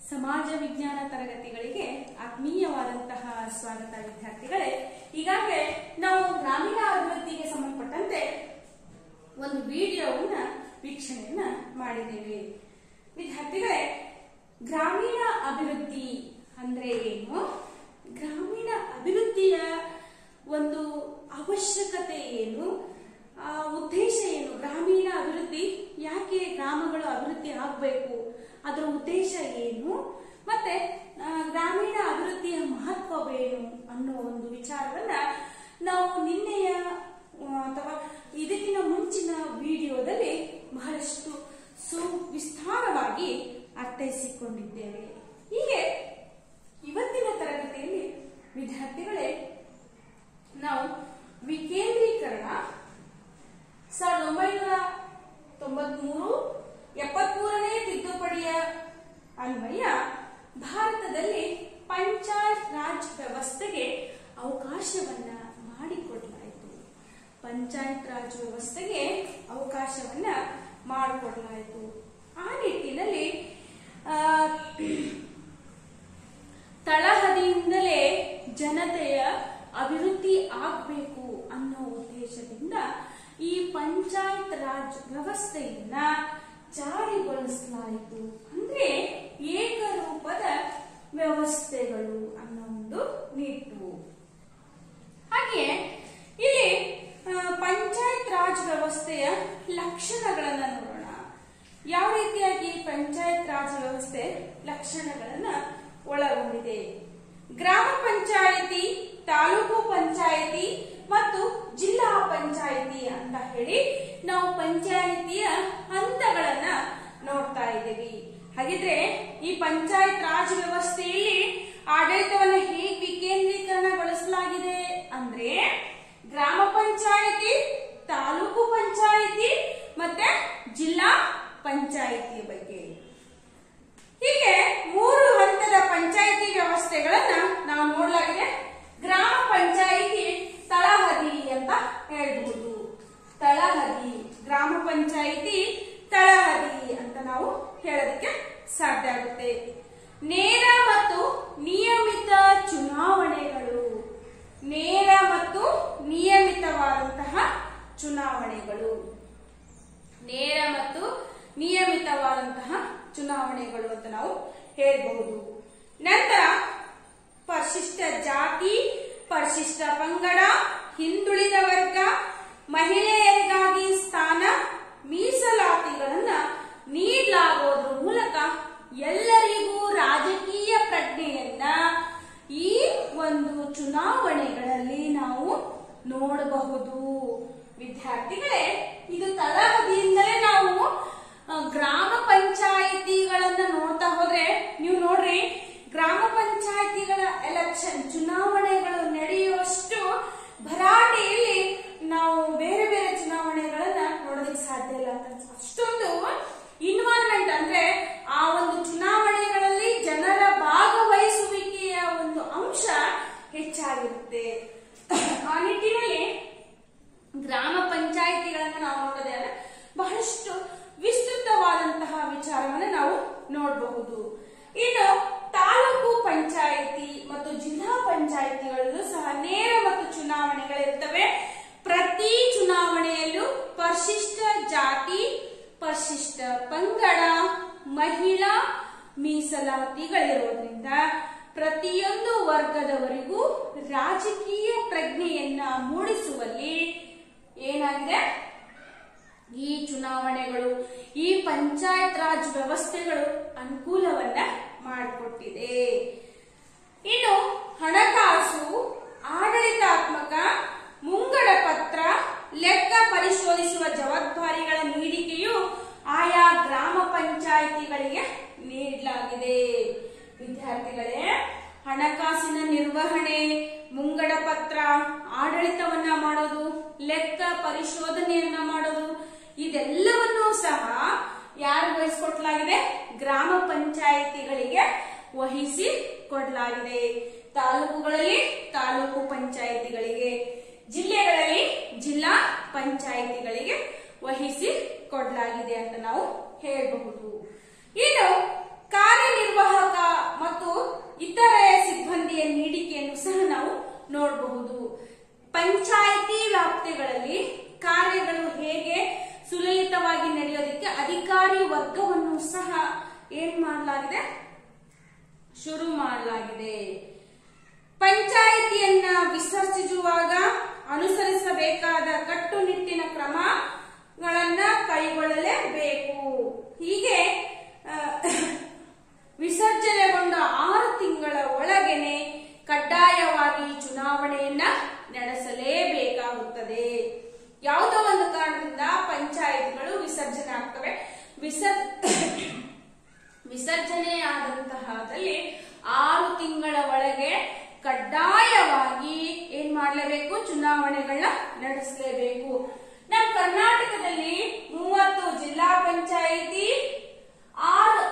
ಸಮಾಜ ವಿಜ್ಞಾನ ತರಗತಿಗಳಿಗೆ ಆತ್ಮೀಯವಾದಂತಹ ಸ್ವಾಗತ ವಿದ್ಯಾರ್ಥಿಗಳೇ ಈಗಾಗಲೇ ನಾವು ಗ್ರಾಮೀಣ ಅಭಿವೃದ್ಧಿಗೆ ಸಂಬಂಧಪಟ್ಟಂತೆ ಒಂದು ವಿಡಿಯೋವನ್ನ ವೀಕ್ಷಣೆಯನ್ನ ಮಾಡಿದ್ದೇವೆ ವಿದ್ಯಾರ್ಥಿಗಳೇ ಗ್ರಾಮೀಣ ಅಭಿವೃದ್ಧಿ ಅಂದ್ರೆ ಏನು ಗ್ರಾಮೀಣ ಅಭಿವೃದ್ಧಿಯ ಒಂದು ಅವಶ್ಯಕತೆ ಏನು ಆ ಉದ್ದೇಶ ಏನು ಗ್ರಾಮೀಣ ಅಭಿವೃದ್ಧಿ ಯಾಕೆ ಗ್ರಾಮಗಳು ಅಭಿವೃದ್ಧಿ ಆಗಬೇಕು ಅದರ ಉದ್ದೇಶ ಏನು ಮತ್ತೆ ಆ, ಗ್ರಾಮೀಣ ಅಭಿವೃದ್ಧಿಯ ಮಹತ್ವವೇನು ಅನ್ನೋ ಒಂದು ವಿಚಾರವನ್ನ ನಾವು ನಿನ್ನೆಯ ಆ, ಅಥವಾ ಇದಕ್ಕಿಂತ ಮುಂಚಿನ ವಿಡಿಯೋದಲ್ಲಿ ಬಹಳಷ್ಟು ಸುವಿಸ್ತಾರವಾಗಿ ಅರ್ಥೈಸಿಕೊಂಡಿದ್ದೇವೆ ಹೀಗೆ ಇವತ್ತಿನ ತರಗತಿಯಲ್ಲಿ ವಿದ್ಯಾರ್ಥಿಗಳೇ ನಾವು ವಿಕೇಂದ್ರೀಕರಣ ಸಾವಿರದ ಒಂಬೈನೂರ ತೊಂಬತ್ಮೂರು ಎಪ್ಪತ್ಮೂರನೇ ತಿದ್ದುಪಡಿಯ ಅನ್ವಯ ಭಾರತದಲ್ಲಿ ಪಂಚಾಯತ್ ರಾಜ್ ವ್ಯವಸ್ಥೆಗೆ ಅವಕಾಶವನ್ನ ಮಾಡಿಕೊಡಲಾಯಿತು ಪಂಚಾಯತ್ ರಾಜ್ ವ್ಯವಸ್ಥೆಗೆ ಅವಕಾಶವನ್ನ ಮಾಡಿಕೊಡಲಾಯಿತು ಆ ನಿಟ್ಟಿನಲ್ಲಿ ಆ, ತಳಹದಿಯಿಂದಲೇ ಜನತೆಯ ಅಭಿವೃದ್ಧಿ ಆಗಬೇಕು ಅನ್ನೋ ಉದ್ದೇಶದಿಂದ ಈ ಪಂಚಾಯತ್ ರಾಜ್ ವ್ಯವಸ್ಥೆಯನ್ನ ಜಾರಿಗೊಳಿಸಲಾಯಿತು ಅಂದ್ರೆ ಏಕರೂಪದ ವ್ಯವಸ್ಥೆಗಳು ಅನ್ನೋ ಒಂದು ನಿಟ್ಟು ಹಾಗೆ ಇಲ್ಲಿ ಆ, ಪಂಚಾಯತ್ ರಾಜ್ ವ್ಯವಸ್ಥೆಯ ಲಕ್ಷಣಗಳನ್ನ ನೋಡೋಣ ಯಾವ ರೀತಿಯಾಗಿ ಪಂಚಾಯತ್ ರಾಜ್ ವ್ಯವಸ್ಥೆ ಲಕ್ಷಣಗಳನ್ನ ಒಳಗೊಂಡಿದೆ ಗ್ರಾಮ ಪಂಚಾಯಿತಿ ತಾಲೂಕು ಪಂಚಾಯಿತಿ ಮತ್ತು ಜಿಲ್ಲಾ ಪಂಚಾಯಿತಿ ಅಂತ ಹೇಳಿ ನಾವು ಪಂಚಾಯಿತಿಯ ಹಂತಗಳನ್ನ ನೋಡ್ತಾ ಇದ್ದೀವಿ ಹಾಗಿದ್ರೆ ಈ ಪಂಚಾಯತ್ ರಾಜ್ ವ್ಯವಸ್ಥೆಯಲ್ಲಿ ಆಡಳಿತವನ್ನ ಹೇಗೆ ವಿಕೇಂದ್ರೀಕರಣಗೊಳಿಸಲಾಗಿದೆ ಅಂದ್ರೆ ಗ್ರಾಮ ಪಂಚಾಯಿತಿ ತಾಲೂಕು ಪಂಚಾಯಿತಿ ಮತ್ತೆ ಜಿಲ್ಲಾ ಪಂಚಾಯಿತಿಯ ಬಗ್ಗೆ ಹೀಗೆ ಮೂರು ಹಂತದ ಪಂಚಾಯಿತಿ ವ್ಯವಸ್ಥೆಗಳನ್ನ ನಾವು ನೋಡಲಾಗಿದೆ ಗ್ರಾಮ ಪಂಚಾಯಿತಿ ತಳಹದಿ ಅಂತ ಹೇಳ್ಬಹುದು ತಳಹದಿ ಗ್ರಾಮ ಪಂಚಾಯಿತಿ ತಳಹದಿ ಅಂತ ನಾವು ಹೇಳೋದಕ್ಕೆ ಸಾಧ್ಯ ಆಗುತ್ತೆ ನೇರ ಮತ್ತು ನಿಯಮಿತ ಚುನಾವಣೆಗಳು ನೇರ ಮತ್ತು ನಿಯಮಿತವಾದಂತಹ ಚುನಾವಣೆಗಳು ನೇರ ಮತ್ತು ನಿಯಮಿತವಾದಂತಹ ಚುನಾವಣೆಗಳು ಅಂತ ನಾವು ಹೇಳಬಹುದು ನಂತರ ಪರಿಶಿಷ್ಟ ಜಾತಿ ಪರಿಶಿಷ್ಟ ಪಂಗಡ ಹಿಂದುಳಿದ ವರ್ಗ ಮಹಿಳೆಯರಿಗಾಗಿ ಸ್ಥಾನ ಮೀಸಲಾತಿಗಳನ್ನ ನೀಡಲಾಗೋದ್ರ ಮೂಲಕ ಎಲ್ಲರಿಗೂ ರಾಜಕೀಯ ಪ್ರಜ್ಞೆಯನ್ನ ಈ ಒಂದು ಚುನಾವಣೆಗಳಲ್ಲಿ ನಾವು ನೋಡಬಹುದು ವಿದ್ಯಾರ್ಥಿಗಳೇ ಇದು ತಳಹದಿಯಿಂದಲೇ ನಾವು ಆ, ಗ್ರಾಮ ಪಂಚಾಯಿತಿಗಳನ್ನ ನೋಡ್ತಾ ಹೋದ್ರೆ ನೀವು ನೋಡ್ರಿ ಗ್ರಾಮ ಪಂಚಾಯಿತಿಗಳ ಎಲೆಕ್ಷನ್ ಚುನಾವಣೆಗಳು ನಡೆಯುವಷ್ಟು ಭರಾಟೆಯಲ್ಲಿ ನಾವು ಬೇರೆ ಬೇರೆ ಚುನಾವಣೆಗಳನ್ನ ನೋಡೋದಕ್ಕೆ ಸಾಧ್ಯ ಇಲ್ಲ ಅಂತ ಅಷ್ಟೊಂದು ಇನ್ವಾಲ್ವ್ಮೆಂಟ್ ಅಂದ್ರೆ ಆ ಒಂದು ಚುನಾವಣೆಗಳಲ್ಲಿ ಜನರ ಭಾಗವಹಿಸುವಿಕೆಯ ಒಂದು ಅಂಶ ಹೆಚ್ಚಾಗಿರುತ್ತೆ ಆ ನಿಟ್ಟಿನಲ್ಲಿ ಗ್ರಾಮ ಪಂಚಾಯಿತಿಗಳನ್ನ ನಾವು ನೋಡೋದಾದ್ರೆ ಬಹಳಷ್ಟು ವಿಸ್ತೃತವಾದಂತಹ ವಿಚಾರವನ್ನು ನಾವು ನೋಡಬಹುದು ಇನ್ನು ತಾಲೂಕು ಪಂಚಾಯಿತಿ ಮತ್ತು ಜಿಲ್ಲಾ ಪಂಚಾಯಿತಿಗಳಲ್ಲೂ ಸಹ ನೇರ ಮತ್ತು ಚುನಾವಣೆಗಳಿರ್ತವೆ ಪ್ರತಿ ಚುನಾವಣೆಯಲ್ಲೂ ಪರಿಶಿಷ್ಟ ಜಾತಿ ಪರಿಶಿಷ್ಟ ಪಂಗಡ ಮಹಿಳಾ ಮೀಸಲಾತಿಗಳಿರೋದ್ರಿಂದ ಪ್ರತಿಯೊಂದು ವರ್ಗದವರಿಗೂ ರಾಜಕೀಯ ಪ್ರಜ್ಞೆಯನ್ನ ಮೂಡಿಸುವಲ್ಲಿ ಏನಾಗಿದೆ ಈ ಚುನಾವಣೆಗಳು ಈ ಪಂಚಾಯತ್ ರಾಜ್ ವ್ಯವಸ್ಥೆಗಳು ಅನುಕೂಲವನ್ನ ಮಾಡಿಕೊಟ್ಟಿದೆ ಇನ್ನು ಹಣಕಾಸು ಆಡಳಿತಾತ್ಮಕ ಮುಂಗಡ ಪತ್ರ ಲೆಕ್ಕ ಪರಿಶೋಧಿಸುವ ಜವಾಬ್ದಾರಿಗಳ ನೀಡಿಕೆಯು ಆಯಾ ಗ್ರಾಮ ಪಂಚಾಯಿತಿಗಳಿಗೆ ನೀಡಲಾಗಿದೆ ವಿದ್ಯಾರ್ಥಿಗಳೇ ಹಣಕಾಸಿನ ನಿರ್ವಹಣೆ ಮುಂಗಡ ಪತ್ರ ಆಡಳಿತವನ್ನ ಮಾಡೋದು ಲೆಕ್ಕ ಪರಿಶೋಧನೆಯನ್ನ ಮಾಡೋದು ಇದೆಲ್ಲವನ್ನೂ ಸಹ ಯಾರು ವಹಿಸಿಕೊಡ್ಲಾಗಿದೆ ಗ್ರಾಮ ಪಂಚಾಯಿತಿಗಳಿಗೆ ವಹಿಸಿ ಕೊಡಲಾಗಿದೆ ತಾಲೂಕುಗಳಲ್ಲಿ ತಾಲೂಕು ಪಂಚಾಯಿತಿಗಳಿಗೆ ಜಿಲ್ಲೆಗಳಲ್ಲಿ ಜಿಲ್ಲಾ ಪಂಚಾಯಿತಿಗಳಿಗೆ ವಹಿಸಿ ಕೊಡಲಾಗಿದೆ ಅಂತ ನಾವು ಹೇಳಬಹುದು ಇನ್ನು ಕಾರ್ಯ ಕಾರ್ಯನಿರ್ವಾಹಕ ಮತ್ತು ಇತರೆ ಸಿಬ್ಬಂದಿಯ ನೀಡಿಕೆಯನ್ನು ಸಹ ನಾವು ನೋಡಬಹುದು ಪಂಚಾಯಿತಿ ವ್ಯಾಪ್ತಿಗಳಲ್ಲಿ ಕಾರ್ಯಗಳು ಹೇಗೆ ಸುಲಲಿತವಾಗಿ ನಡೆಯೋದಕ್ಕೆ ಅಧಿಕಾರಿ ವರ್ಗವನ್ನು ಸಹ ಏನ್ ಮಾಡಲಾಗಿದೆ ಶುರು ಮಾಡಲಾಗಿದೆ ಪಂಚಾಯಿತಿಯನ್ನ ವಿಸರ್ಜಿಸುವಾಗ ಅನುಸರಿಸಬೇಕಾದ ಕಟ್ಟುನಿಟ್ಟಿನ ಕ್ರಮಗಳನ್ನ ಕೈಗೊಳ್ಳಲೇಬೇಕು ಹೀಗೆ ಆ, ವಿಸರ್ಜನೆಗೊಂಡ ಆರು ತಿಂಗಳ ಒಳಗೆನೆ ಕಡ್ಡಾಯವಾಗಿ ಚುನಾವಣೆಯನ್ನ ನಡೆಸಲೇಬೇಕಾಗುತ್ತದೆ ಯಾವುದೋ ಒಂದು ಕಾರಣದಿಂದ ಪಂಚಾಯತ್ಗಳು ವಿಸರ್ಜನೆ ಆಗ್ತವೆ ವಿಸರ್ ವಿಸರ್ಜನೆ ಆದಂತಹದಲ್ಲಿ ಆರು ತಿಂಗಳ ಒಳಗೆ ಕಡ್ಡಾಯವಾಗಿ ಏನ್ ಮಾಡಲೇಬೇಕು ಚುನಾವಣೆಗಳನ್ನ ನಡೆಸಲೇಬೇಕು ನಮ್ಮ ಕರ್ನಾಟಕದಲ್ಲಿ ಮೂವತ್ತು ಜಿಲ್ಲಾ ಪಂಚಾಯಿತಿ ಆರು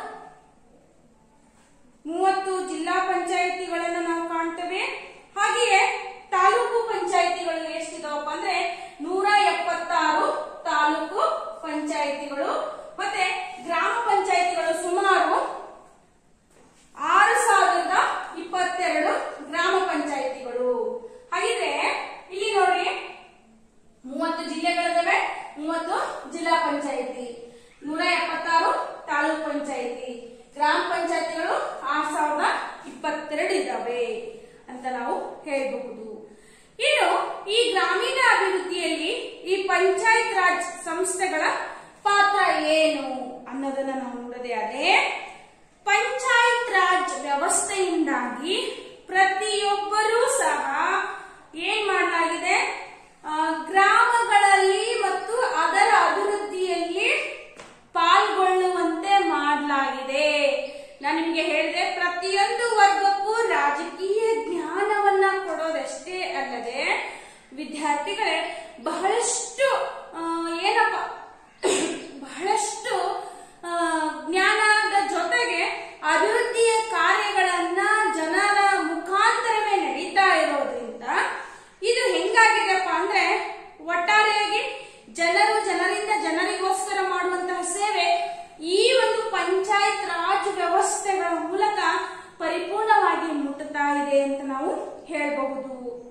ಮೂವತ್ತು ಜಿಲ್ಲಾ ಪಂಚಾಯಿತಿಗಳನ್ನು ನಾವು ಕಾಣ್ತೇವೆ ಹಾಗೆಯೇ ತಾಲೂಕು ಪಂಚಾಯಿತಿಗಳು ಎಷ್ಟಿದಾವಪ್ಪ ಅಂದ್ರೆ ನೂರ ಎಪ್ಪತ್ತಾರು ತಾಲೂಕು ಪಂಚಾಯಿತಿಗಳು ಮತ್ತೆ ಗ್ರಾಮ ಪಂಚಾಯಿತಿಗಳು ಸುಮಾರು ಆರು ಸಾವಿರದ ಇಪ್ಪತ್ತೆರಡು ಗ್ರಾಮ ಪಂಚಾಯಿತಿಗಳು ಹಾಗಿದ್ರೆ ಇಲ್ಲಿ ನೋಡಿ ಮೂವತ್ತು ಜಿಲ್ಲೆಗಳಿದಾವೆ ಮೂವತ್ತು ಜಿಲ್ಲಾ ಪಂಚಾಯಿತಿ ನೂರ ಎಪ್ಪತ್ತಾರು ತಾಲೂಕ್ ಪಂಚಾಯಿತಿ ಗ್ರಾಮ ಪಂಚಾಯಿತಿಗಳು ಆರ್ ಸಾವಿರದ ಇಪ್ಪತ್ತೆರಡು ಇದ್ದಾವೆ ಅಂತ ನಾವು ಹೇಳಬಹುದು ಇನ್ನು ಈ ಗ್ರಾಮೀಣ ಅಭಿವೃದ್ಧಿಯಲ್ಲಿ ಈ ಪಂಚಾಯತ್ ರಾಜ್ ಸಂಸ್ಥೆಗಳ ಪಾತ್ರ ಏನು ಅನ್ನೋದನ್ನ ನಾವು ನೋಡೋದೇ ಅದೇ ಪಂಚಾಯತ್ ರಾಜ್ ವ್ಯವಸ್ಥೆಯಿಂದಾಗಿ ಪ್ರತಿಯೊಬ್ಬರೂ ಸಹ ಏನ್ ಮಾಡಲಾಗಿದೆ ಆ, ಗ್ರಾಮಗಳಲ್ಲಿ ಮತ್ತು ಅದರ ಅಭಿವೃದ್ಧಿಯಲ್ಲಿ ಪಾಲ್ಗೊಳ್ಳುವಂತೆ ಮಾಡಲಾಗಿದೆ ನಾನು ನಿಮಗೆ ಹೇಳಿದೆ ಪ್ರತಿಯೊಂದು ವರ್ಗಕ್ಕೂ ರಾಜಕೀಯ ಜ್ಞಾನವನ್ನ ಕೊಡೋದಷ್ಟೇ ಅಲ್ಲದೆ ವಿದ್ಯಾರ್ಥಿಗಳೇ ಬಹಳಷ್ಟು ಆ, ಏನಪ್ಪ ಬಹಳಷ್ಟು ಆ, ಜ್ಞಾನದ ಜೊತೆಗೆ ಅಭಿವೃದ್ಧಿಯ ಕಾರ್ಯಗಳನ್ನ ಜನರ ಮುಖಾಂತರವೇ ನಡೀತಾ ಇರೋದ್ರಿಂದ ಇದು ಹೆಂಗಾಗಿದೆಪ್ಪ ಅಂದ್ರೆ ಒಟ್ಟಾರೆಯಾಗಿ ಜನರು ಜನರಿಂದ ಜನರಿಗೋಸ್ಕರ ಮಾಡುವಂತಹ ಸೇವೆ ಈ ಒಂದು ಪಂಚಾಯತ್ ರಾಜ್ ವ್ಯವಸ್ಥೆಗಳ ಮೂಲಕ ಪರಿಪೂರ್ಣವಾಗಿ ಮುಟ್ಟುತ್ತಾ ಇದೆ ಅಂತ ನಾವು ಹೇಳಬಹುದು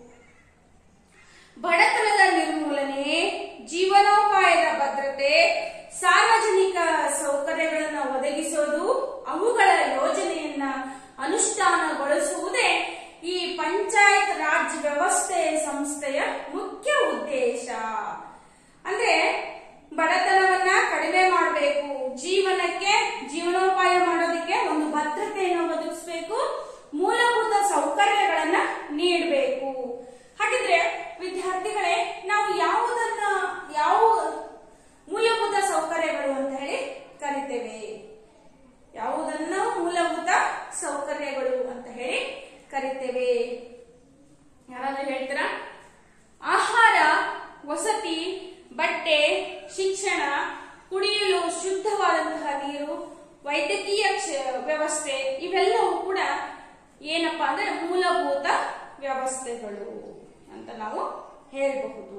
ಬಡತನದ ನಿರ್ಮೂಲನೆ ಜೀವನೋಪಾಯದ ಭದ್ರತೆ ಸಾರ್ವಜನಿಕ ಸೌಕರ್ಯಗಳನ್ನು ಒದಗಿಸೋದು ಅವುಗಳ ಯೋಜನೆಯನ್ನ ಅನುಷ್ಠಾನಗೊಳಿಸುವುದೇ ಈ ಪಂಚಾಯತ್ ರಾಜ್ ವ್ಯವಸ್ಥೆ ಸಂಸ್ಥೆಯ ಮುಖ್ಯ ಉದ್ದೇಶ ಅಂದ್ರೆ ಬಡತನವನ್ನ ಕಡಿಮೆ ಮಾಡಬೇಕು ಜೀವನಕ್ಕೆ ಜೀವನೋಪಾಯ ಮಾಡೋದಕ್ಕೆ ಒಂದು ಭದ್ರತೆಯನ್ನು ಒದಗಿಸಬೇಕು ಮೂಲಭೂತ ಸೌಕರ್ಯಗಳನ್ನ ನೀಡಬೇಕು ಹಾಗಿದ್ರೆ ವಿದ್ಯಾರ್ಥಿಗಳೇ ನಾವು ಯಾವುದನ್ನ ಯಾವ ಮೂಲಭೂತ ಸೌಕರ್ಯಗಳು ಅಂತ ಹೇಳಿ ಕರಿತೇವೆ ಯಾವುದನ್ನ ಮೂಲಭೂತ ಸೌಕರ್ಯಗಳು ಅಂತ ಹೇಳಿ ಕರಿತೇವೆ ಯಾರಾದ್ರೂ ಹೇಳ್ತೀರಾ ಆಹಾರ ವಸತಿ ಬಟ್ಟೆ ಶಿಕ್ಷಣ ಕುಡಿಯಲು ಶುದ್ಧವಾದಂತಹ ನೀರು ವೈದ್ಯಕೀಯ ಕ್ಷ- ವ್ಯವಸ್ಥೆ ಇವೆಲ್ಲವೂ ಕೂಡ ಏನಪ್ಪಾ ಅಂದ್ರೆ ಮೂಲಭೂತ ವ್ಯವಸ್ಥೆಗಳು ಅಂತ ನಾವು ಹೇಳಬಹುದು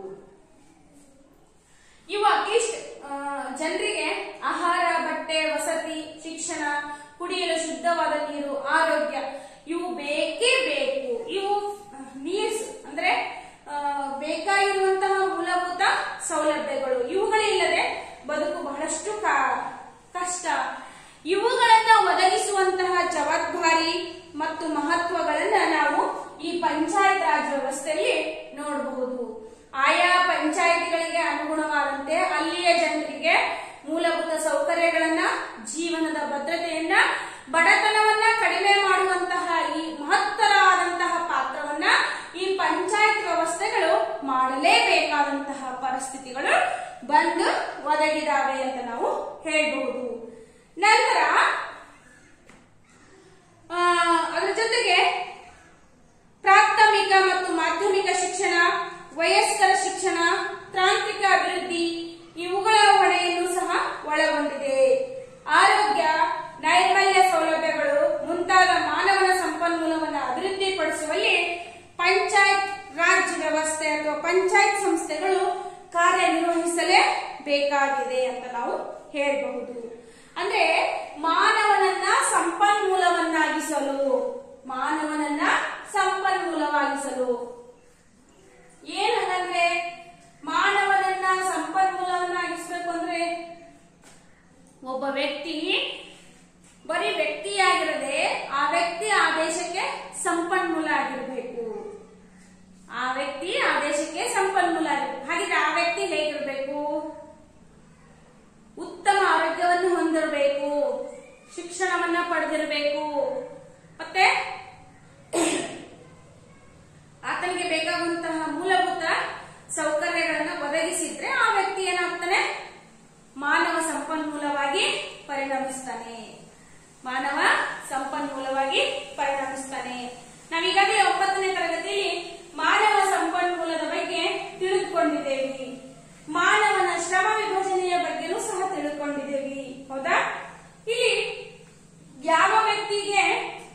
ಇವು ಅಟ್ಲೀಸ್ಟ್ ಜನರಿಗೆ ಆಹಾರ ಬಟ್ಟೆ ವಸತಿ ಶಿಕ್ಷಣ ಕುಡಿಯಲು ಶುದ್ಧವಾದ ನೀರು ಆರೋಗ್ಯ ಇವು ಬೇಕೇ ಬೇಕು ಇವು ನೀಡ್ಸ್ ಅಂದ್ರೆ ಆ, ಬೇಕಾಗಿರುವಂತಹ ಮೂಲಭೂತ ಸೌಲಭ್ಯಗಳು ಇವುಗಳಿಲ್ಲದೆ ಬದುಕು ಬಹಳಷ್ಟು ಕ- ಕಷ್ಟ ಇವುಗಳನ್ನ ಒದಗಿಸುವಂತಹ ಜವಾಬ್ದಾರಿ ಮತ್ತು ಮಹತ್ವಗಳನ್ನ ನಾವು ಈ ಪಂಚಾಯತ್ ರಾಜ್ ವ್ಯವಸ್ಥೆಯಲ್ಲಿ ನೋಡಬಹುದು ಆಯಾ ಪಂಚಾಯತಿಗಳಿಗೆ ಅನುಗುಣವಾದಂತೆ ಅಲ್ಲಿಯ ಜನರಿಗೆ ಮೂಲಭೂತ ಸೌಕರ್ಯಗಳನ್ನ ಜೀವನದ ಭದ್ರತೆಯನ್ನ ಬಡತನವನ್ನ ಕಡಿಮೆ ಮಾಡುವಂತಹ ಈ ಮಹತ್ತರವಾದಂತಹ ಪಾತ್ರವನ್ನ ಈ ಪಂಚಾಯತ್ ವ್ಯವಸ್ಥೆಗಳು ಮಾಡಲೇಬೇಕಾದಂತಹ ಪರಿಸ್ಥಿತಿಗಳು ಬಂದು ಒದಗಿದಾವೆ ಅಂತ ನಾವು ಹೇಳಬಹುದು ನಂತರ ಆ, ಅದರ ಜೊತೆಗೆ ಪ್ರಾಥಮಿಕ ಮತ್ತು ಮಾಧ್ಯಮಿಕ ಶಿಕ್ಷಣ ವಯಸ್ಕರ ಶಿಕ್ಷಣ ತಾಂತ್ರಿಕ ಅಭಿವೃದ್ಧಿ ಇವುಗಳ ಹೊಣೆಯನ್ನು ಸಹ ಒಳಗೊಂಡಿದೆ ಆರೋಗ್ಯ ನೈರ್ಮಲ್ಯ ಸೌಲಭ್ಯಗಳು ಮುಂತಾದ ಮಾನವನ ಸಂಪನ್ಮೂಲವನ್ನು ಅಭಿವೃದ್ಧಿಪಡಿಸುವಲ್ಲಿ ಪಂಚಾಯತ್ ರಾಜ್ ವ್ಯವಸ್ಥೆ ಅಥವಾ ಪಂಚಾಯತ್ ಸಂಸ್ಥೆಗಳು ಕಾರ್ಯನಿರ್ವಹಿಸಲೇ ಬೇಕಾಗಿದೆ ಅಂತ ನಾವು ಹೇಳಬಹುದು ಒಬ್ಬ ವ್ಯಕ್ತಿ ಬರೀ ವ್ಯಕ್ತಿಯಾಗಿರದೆ ಆ ವ್ಯಕ್ತಿ ಆ ದೇಶಕ್ಕೆ ಸಂಪನ್ಮೂಲ ಆಗಿರಬೇಕು ಆ ವ್ಯಕ್ತಿ ಆ ದೇಶಕ್ಕೆ ಸಂಪನ್ಮೂಲ ಆಗಿರ್ಬೇಕು ಹಾಗಿದ್ರೆ ಆ ವ್ಯಕ್ತಿ ಹೇಗಿರ್ಬೇಕು ಉತ್ತಮ ಆರೋಗ್ಯವನ್ನು ಹೊಂದಿರಬೇಕು ಶಿಕ್ಷಣವನ್ನ ಪಡೆದಿರಬೇಕು ಮತ್ತೆ ಆತನಿಗೆ ಬೇಕಾಗುವಂತಹ ಮೂಲಭೂತ ಸೌಕರ್ಯಗಳನ್ನ ಒದಗಿಸಿದ್ರೆ ಆ ವ್ಯಕ್ತಿ ಏನಾಗ್ತಾನೆ ಮಾನವ ಸಂಪನ್ಮೂಲವಾಗಿ ಪರಿಣಮಿಸ್ತಾನೆ ಮಾನವ ಸಂಪನ್ಮೂಲವಾಗಿ ಪರಿಣಮಿಸ್ತಾನೆ ನಾವೀಗಾಗಲೇ ಒಂಬತ್ತನೇ ತರಗತಿಯಲ್ಲಿ ಮಾನವ ಸಂಪನ್ಮೂಲದ ಬಗ್ಗೆ ತಿಳಿದುಕೊಂಡಿದ್ದೇವೆ ಮಾನವನ ಶ್ರಮ ವಿಭಜನೆಯ ಬಗ್ಗೆನೂ ಸಹ ತಿಳಿದುಕೊಂಡಿದ್ದೇವೆ ಹೌದಾ ಇಲ್ಲಿ ಯಾವ ವ್ಯಕ್ತಿಗೆ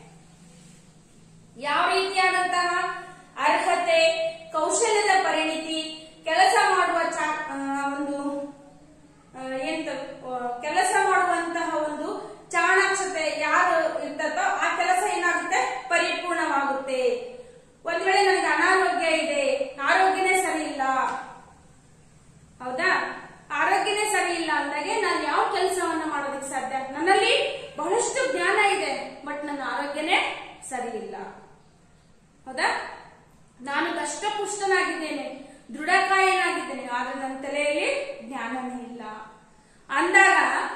ಯಾವ ರೀತಿಯಾದಂತಹ ಅರ್ಹತೆ ಕೌಶಲ್ಯದ ಪರಿಣಿತಿ ಕೆಲಸ ಮಾಡುವ ಚಾ- ಆ, ಒಂದು ಆ, ಎಂತ ಆ, ಕೆಲಸ ಮಾಡುವಂತಹ ಒಂದು ಚಾಣಾಕ್ಷತೆ ಯಾರು ಇರ್ತದೋ ಆ ಕೆಲಸ ಏನಾಗುತ್ತೆ ಪರಿಪೂರ್ಣವಾಗುತ್ತೆ ಒಂದ್ ವೇಳೆ ನನಗೆ ಅನಾರೋಗ್ಯ ಇದೆ ಆರೋಗ್ಯನೇ ಸರಿ ಇಲ್ಲ ಹೌದಾ ಆರೋಗ್ಯನೇ ಸರಿ ಇಲ್ಲ ಅಂದಾಗೆ ನಾನು ಯಾವ ಕೆಲಸವನ್ನ ಮಾಡೋದಕ್ಕೆ ಸಾಧ್ಯ ನನ್ನಲ್ಲಿ ಬಹಳಷ್ಟು ಜ್ಞಾನ ಇದೆ ಬಟ್ ನನ್ನ ಆರೋಗ್ಯನೇ ಸರಿ ಇಲ್ಲ ಹೌದಾ ನಾನು ದಷ್ಟಪುಷ್ಟನಾಗಿದ್ದೇನೆ ದೃಢಕಾಯನಾಗಿದ್ದೇನೆ ಆದ್ರೆ ನನ್ನ ತಲೆಯಲ್ಲಿ ಜ್ಞಾನನೇ ಇಲ್ಲ ಅಂದಾಗ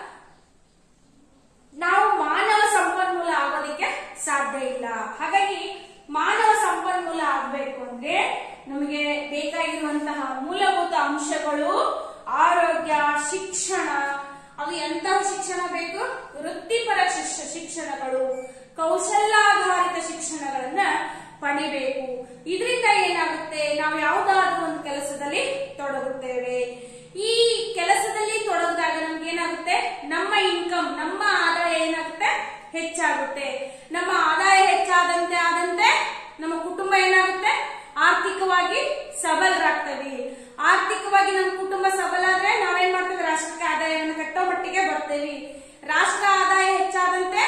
ನಾವು ಮಾನವ ಸಂಪನ್ಮೂಲ ಆಗೋದಕ್ಕೆ ಸಾಧ್ಯ ಇಲ್ಲ ಹಾಗಾಗಿ ಮಾನವ ಸಂಪನ್ಮೂಲ ಆಗ್ಬೇಕು ಅಂದ್ರೆ ನಮಗೆ ಬೇಕಾಗಿರುವಂತಹ ಮೂಲಭೂತ ಅಂಶಗಳು ಆರೋಗ್ಯ ಶಿಕ್ಷಣ ಅದು ಎಂತಹ ಶಿಕ್ಷಣ ಬೇಕು ವೃತ್ತಿಪರ ಶಿಕ್ಷ- ಶಿಕ್ಷಣಗಳು ಕೌಶಲ್ಯಾಧಾರಿತ ಶಿಕ್ಷಣಗಳನ್ನ ಪಡಿಬೇಕು ಇದರಿಂದ ಏನಾಗುತ್ತೆ ನಾವು ಯಾವುದಾದ್ರೂ ಒಂದು ಕೆಲಸದಲ್ಲಿ ತೊಡಗುತ್ತೇವೆ ಈ ಕೆಲಸದಲ್ಲಿ ತೊಡಗಿದಾಗ ನಮ್ಗೆ ಏನಾಗುತ್ತೆ ನಮ್ಮ ಇನ್ಕಮ್ ನಮ್ಮ ಆದಾಯ ಏನಾಗುತ್ತೆ ಹೆಚ್ಚಾಗುತ್ತೆ ನಮ್ಮ ಆದಾಯ ಹೆಚ್ಚಾದಂತೆ ಆದಂತೆ ನಮ್ಮ ಕುಟುಂಬ ಏನಾಗುತ್ತೆ ಆರ್ಥಿಕವಾಗಿ ಸಬಲರಾಗ್ತವೆ ಆರ್ಥಿಕವಾಗಿ ನಮ್ಮ ಕುಟುಂಬ ಸಬಲ ಆದ್ರೆ ನಾವೇನ್ ಮಾಡ್ತೇವೆ ರಾಷ್ಟ್ರಕ್ಕೆ ಆದಾಯವನ್ನು ಕಟ್ಟೋ ಮಟ್ಟಿಗೆ ಬರ್ತೇವೆ ರಾಷ್ಟ್ರ ಆದಾಯ ಹೆಚ್ಚಾದಂತೆ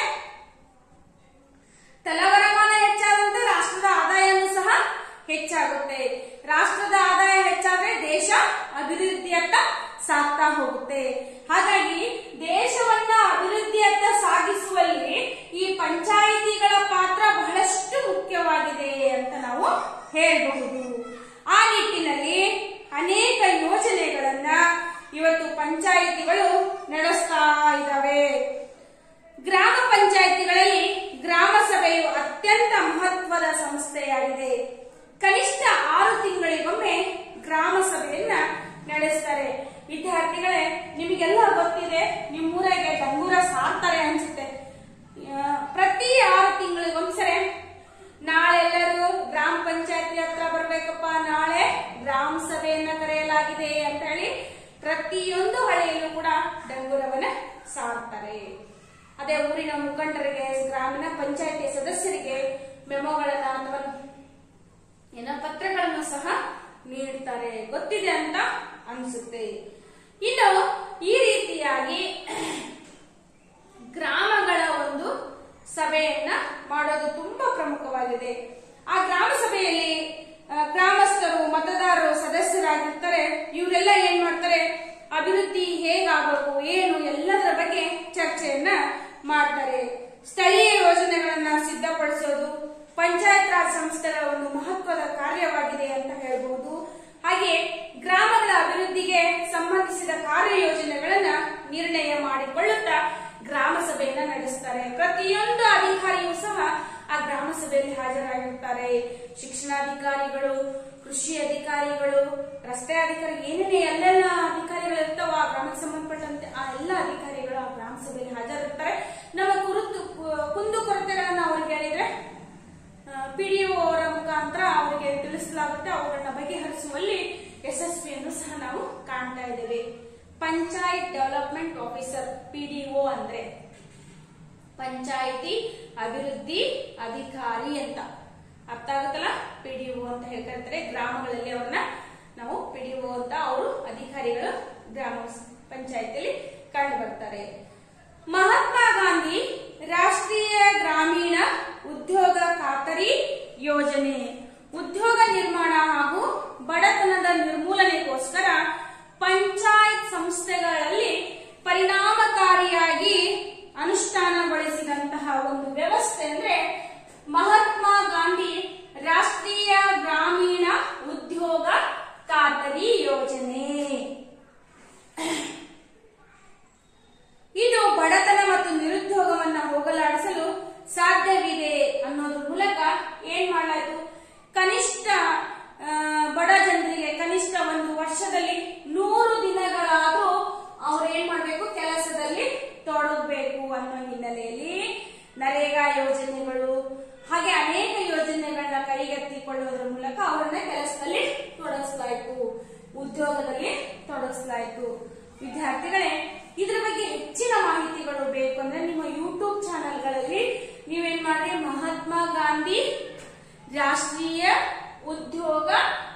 ತಲವರಮಾನ ಹೆಚ್ಚಾದಂತೆ ರಾಷ್ಟ್ರದ ಆದಾಯನೂ ಸಹ ಹೆಚ್ಚಾಗುತ್ತೆ ರಾಷ್ಟ್ರದ ಆದಾಯ ಹೆಚ್ಚಾದ್ರೆ ದೇಶ ಅಭಿವೃದ್ಧಿಯತ್ತ ಸಾಗ್ತಾ ಹೋಗುತ್ತೆ ಹಾಗಾಗಿ ದೇಶವನ್ನ ಅಭಿವೃದ್ಧಿಯತ್ತ ಸಾಗಿಸುವಲ್ಲಿ ಈ ಪಂಚಾಯಿತಿಗಳ ಪಾತ್ರ ಬಹಳಷ್ಟು ಮುಖ್ಯವಾಗಿದೆ ಅಂತ ನಾವು ಹೇಳಬಹುದು ಆ ನಿಟ್ಟಿನಲ್ಲಿ ಅನೇಕ ಯೋಜನೆಗಳನ್ನ ಇವತ್ತು ಪಂಚಾಯಿತಿಗಳು ನಡೆಸ್ತಾ ಇದ್ದಾವೆ ಗ್ರಾಮ ಪಂಚಾಯಿತಿಗಳಲ್ಲಿ ಗ್ರಾಮ ಸಭೆಯು ಅತ್ಯಂತ ಮಹತ್ವದ ಸಂಸ್ಥೆಯಾಗಿದೆ ಕನಿಷ್ಠ ಆರು ತಿಂಗಳಿಗೊಮ್ಮೆ ಗ್ರಾಮ ಸಭೆಯನ್ನ ನಡೆಸ್ತಾರೆ ವಿದ್ಯಾರ್ಥಿಗಳೇ ನಿಮಗೆಲ್ಲ ಗೊತ್ತಿದೆ ನಿಮ್ಮೂರಾಗೆ ಡಂಗೂರ ಸಾರ್ತಾರೆ ಅನ್ಸುತ್ತೆ ಆ, ಪ್ರತಿ ಆರು ತಿಂಗಳಿಗೊಂದ್ಸರಿ ನಾಳೆ ಎಲ್ಲರೂ ಗ್ರಾಮ ಪಂಚಾಯತಿ ಹತ್ರ ಬರ್ಬೇಕಪ್ಪ ನಾಳೆ ಗ್ರಾಮ ಸಭೆಯನ್ನ ಕರೆಯಲಾಗಿದೆ ಅಂತ ಹೇಳಿ ಪ್ರತಿಯೊಂದು ಹಳ್ಳಿಯಲ್ಲೂ ಕೂಡ ಡಂಗೂರವನ್ನ ಸಾರ್ತಾರೆ ಅದೇ ಊರಿನ ಮುಖಂಡರಿಗೆ ಗ್ರಾಮೀಣ ಪಂಚಾಯತಿ ಸದಸ್ಯರಿಗೆ ಮೆಮೊಗಳನ್ನ ಅಥವಾ ಏನ ಪತ್ರಗಳನ್ನು ಸಹ ನೀಡ್ತಾರೆ ಗೊತ್ತಿದೆ ಅಂತ ಅನ್ಸುತ್ತೆ ಇನ್ನು ಈ ರೀತಿಯಾಗಿ ಗ್ರಾಮಗಳ ಒಂದು ಸಭೆಯನ್ನ ಮಾಡೋದು ತುಂಬಾ ಪ್ರಮುಖವಾಗಿದೆ ಆ ಗ್ರಾಮ ಸಭೆಯಲ್ಲಿ ಆ, ಗ್ರಾಮಸ್ಥರು ಮತದಾರರು ಸದಸ್ಯರಾಗಿರ್ತಾರೆ ಇವರೆಲ್ಲ ಏನ್ ಮಾಡ್ತಾರೆ ಅಭಿವೃದ್ಧಿ ಹೇಗಾಗಬೇಕು ಏನು ಎಲ್ಲದರ ಬಗ್ಗೆ ಚರ್ಚೆಯನ್ನ ಮಾಡ್ತಾರೆ ಸ್ಥಳೀಯ ಯೋಜನೆಗಳನ್ನ ಸಿದ್ಧಪಡಿಸೋದು ಪಂಚಾಯತ್ ರಾಜ್ ಸಂಸ್ಥೆಗಳ ಒಂದು ಮಹತ್ವದ ಕಾರ್ಯವಾಗಿದೆ ಅಂತ ಹೇಳಬಹುದು ಹಾಗೆ ಗ್ರಾಮಗಳ ಅಭಿವೃದ್ಧಿಗೆ ಸಂಬಂಧಿಸಿದ ಕಾರ್ಯಯೋಜನೆಗಳನ್ನ ನಿರ್ಣಯ ಮಾಡಿಕೊಳ್ಳುತ್ತಾ ಗ್ರಾಮ ಸಭೆಯನ್ನ ನಡೆಸ್ತಾರೆ ಪ್ರತಿಯೊಂದು ಅಧಿಕಾರಿಯೂ ಸಹ ಆ ಗ್ರಾಮ ಸಭೆಯಲ್ಲಿ ಹಾಜರಾಗಿರ್ತಾರೆ ಶಿಕ್ಷಣಾಧಿಕಾರಿಗಳು ಕೃಷಿ ಅಧಿಕಾರಿಗಳು ರಸ್ತೆ ಅಧಿಕಾರಿ ಏನೇನೇ ಎಲ್ಲೆಲ್ಲ ಅಧಿಕಾರಿಗಳು ಇರ್ತಾವ ಆ ಗ್ರಾಮಕ್ಕೆ ಸಂಬಂಧಪಟ್ಟಂತೆ ಆ ಎಲ್ಲ ಅಧಿಕಾರಿಗಳು ಆ ಗ್ರಾಮ ಸಭೆಯಲ್ಲಿ ಹಾಜರಿರ್ತಾರೆ ನಮ್ಮ ಕುರಿತು ಕುಂದು ಕೊರತೆಗಳನ್ನ ಅವ್ರಿಗೆ ಹೇಳಿದ್ರೆ ಪಿಡಿಒ ಅವರ ಮುಖಾಂತರ ಅವರಿಗೆ ತಿಳಿಸಲಾಗುತ್ತೆ ಅವುಗಳನ್ನ ಬಗೆಹರಿಸುವಲ್ಲಿ ಯಶಸ್ವಿಯನ್ನು ಸಹ ನಾವು ಕಾಣ್ತಾ ಇದ್ದೇವೆ ಪಂಚಾಯತ್ ಡೆವಲಪ್ಮೆಂಟ್ ಆಫೀಸರ್ ಪಿಡಿಒ ಅಂದ್ರೆ ಪಂಚಾಯಿತಿ ಅಭಿವೃದ್ಧಿ ಅಧಿಕಾರಿ ಅಂತ ಅರ್ಥ ಆಗುತ್ತಲ್ಲ ಪಿಡಿಒ ಅಂತ ಹೇಳ್ತಾ ಇರ್ತಾರೆ ಗ್ರಾಮಗಳಲ್ಲಿ ಅವ್ರನ್ನ ನಾವು ಪಿಡಿಒ ಅಂತ ಅವರು ಅಧಿಕಾರಿಗಳು ಗ್ರಾಮ ಪಂಚಾಯತಿಯಲ್ಲಿ ಕಂಡು ಬರ್ತಾರೆ ಮಹಾತ್ಮ ಗಾಂಧಿ ರಾಷ್ಟ್ರೀಯ ಗ್ರಾಮೀಣ ಉದ್ಯೋಗ ಖಾತರಿ ಯೋಜನೆ ಉದ್ಯೋಗ ನಿರ್ಮಾಣ ಹಾಗೂ ಬಡತನದ ನಿರ್ಮೂಲನೆಗೋಸ್ಕರ ಪಂಚಾಯತ್ ಸಂಸ್ಥೆಗಳಲ್ಲಿ ಪರಿಣಾಮಕಾರಿಯಾಗಿ ಅನುಷ್ಠಾನಗೊಳಿಸಿದಂತಹ ಒಂದು ವ್ಯವಸ್ಥೆ ಅಂದ್ರೆ ಮಹಾತ್ಮ ಗಾಂಧಿ ರಾಷ್ಟ್ರೀಯ ಗ್ರಾಮೀಣ ಉದ್ಯೋಗ ಖಾತರಿ ಯೋಜನೆ ಇದು ಬಡತನ ಮತ್ತು ನಿರುದ್ಯೋಗವನ್ನ ಹೋಗಲಾಡಿಸಲು ಸಾಧ್ಯವಿದೆ ಅನ್ನೋದ್ರ ಮೂಲಕ ಏನ್ ಮಾಡಲಾಯ್ತು ಕನಿಷ್ಠ ಆ, ಬಡ ಜನರಿಗೆ ಕನಿಷ್ಠ ಒಂದು ವರ್ಷದಲ್ಲಿ ನೂರು ದಿನಗಳಾದ್ರೂ ಅವ್ರು ಏನ್ ಮಾಡ್ಬೇಕು ಕೆಲಸದಲ್ಲಿ ತೊಡಗಬೇಕು ಅನ್ನೋ ಹಿನ್ನೆಲೆಯಲ್ಲಿ ನರೇಗಾ ಯೋಜನೆಗಳು ಹಾಗೆ ಅನೇಕ ಯೋಜನೆಗಳನ್ನ ಕೈಗೆತ್ತಿಕೊಳ್ಳುವುದರ ಮೂಲಕ ಅವರನ್ನ ಕೆಲಸದಲ್ಲಿ ತೊಡಗಿಸಲಾಯಿತು ಉದ್ಯೋಗದಲ್ಲಿ ತೊಡಗಿಸಲಾಯಿತು ವಿದ್ಯಾರ್ಥಿಗಳೇ ಇದ್ರ ಬಗ್ಗೆ ಹೆಚ್ಚಿನ ಮಾಹಿತಿಗಳು ಬೇಕು ಅಂದ್ರೆ ನಿಮ್ಮ ಯೂಟ್ಯೂಬ್ ಚಾನೆಲ್ಗಳಲ್ಲಿ ನೀವೇನ್ ಮಾಡಿ ಮಹಾತ್ಮ ಗಾಂಧಿ ರಾಷ್ಟ್ರೀಯ ಉದ್ಯೋಗ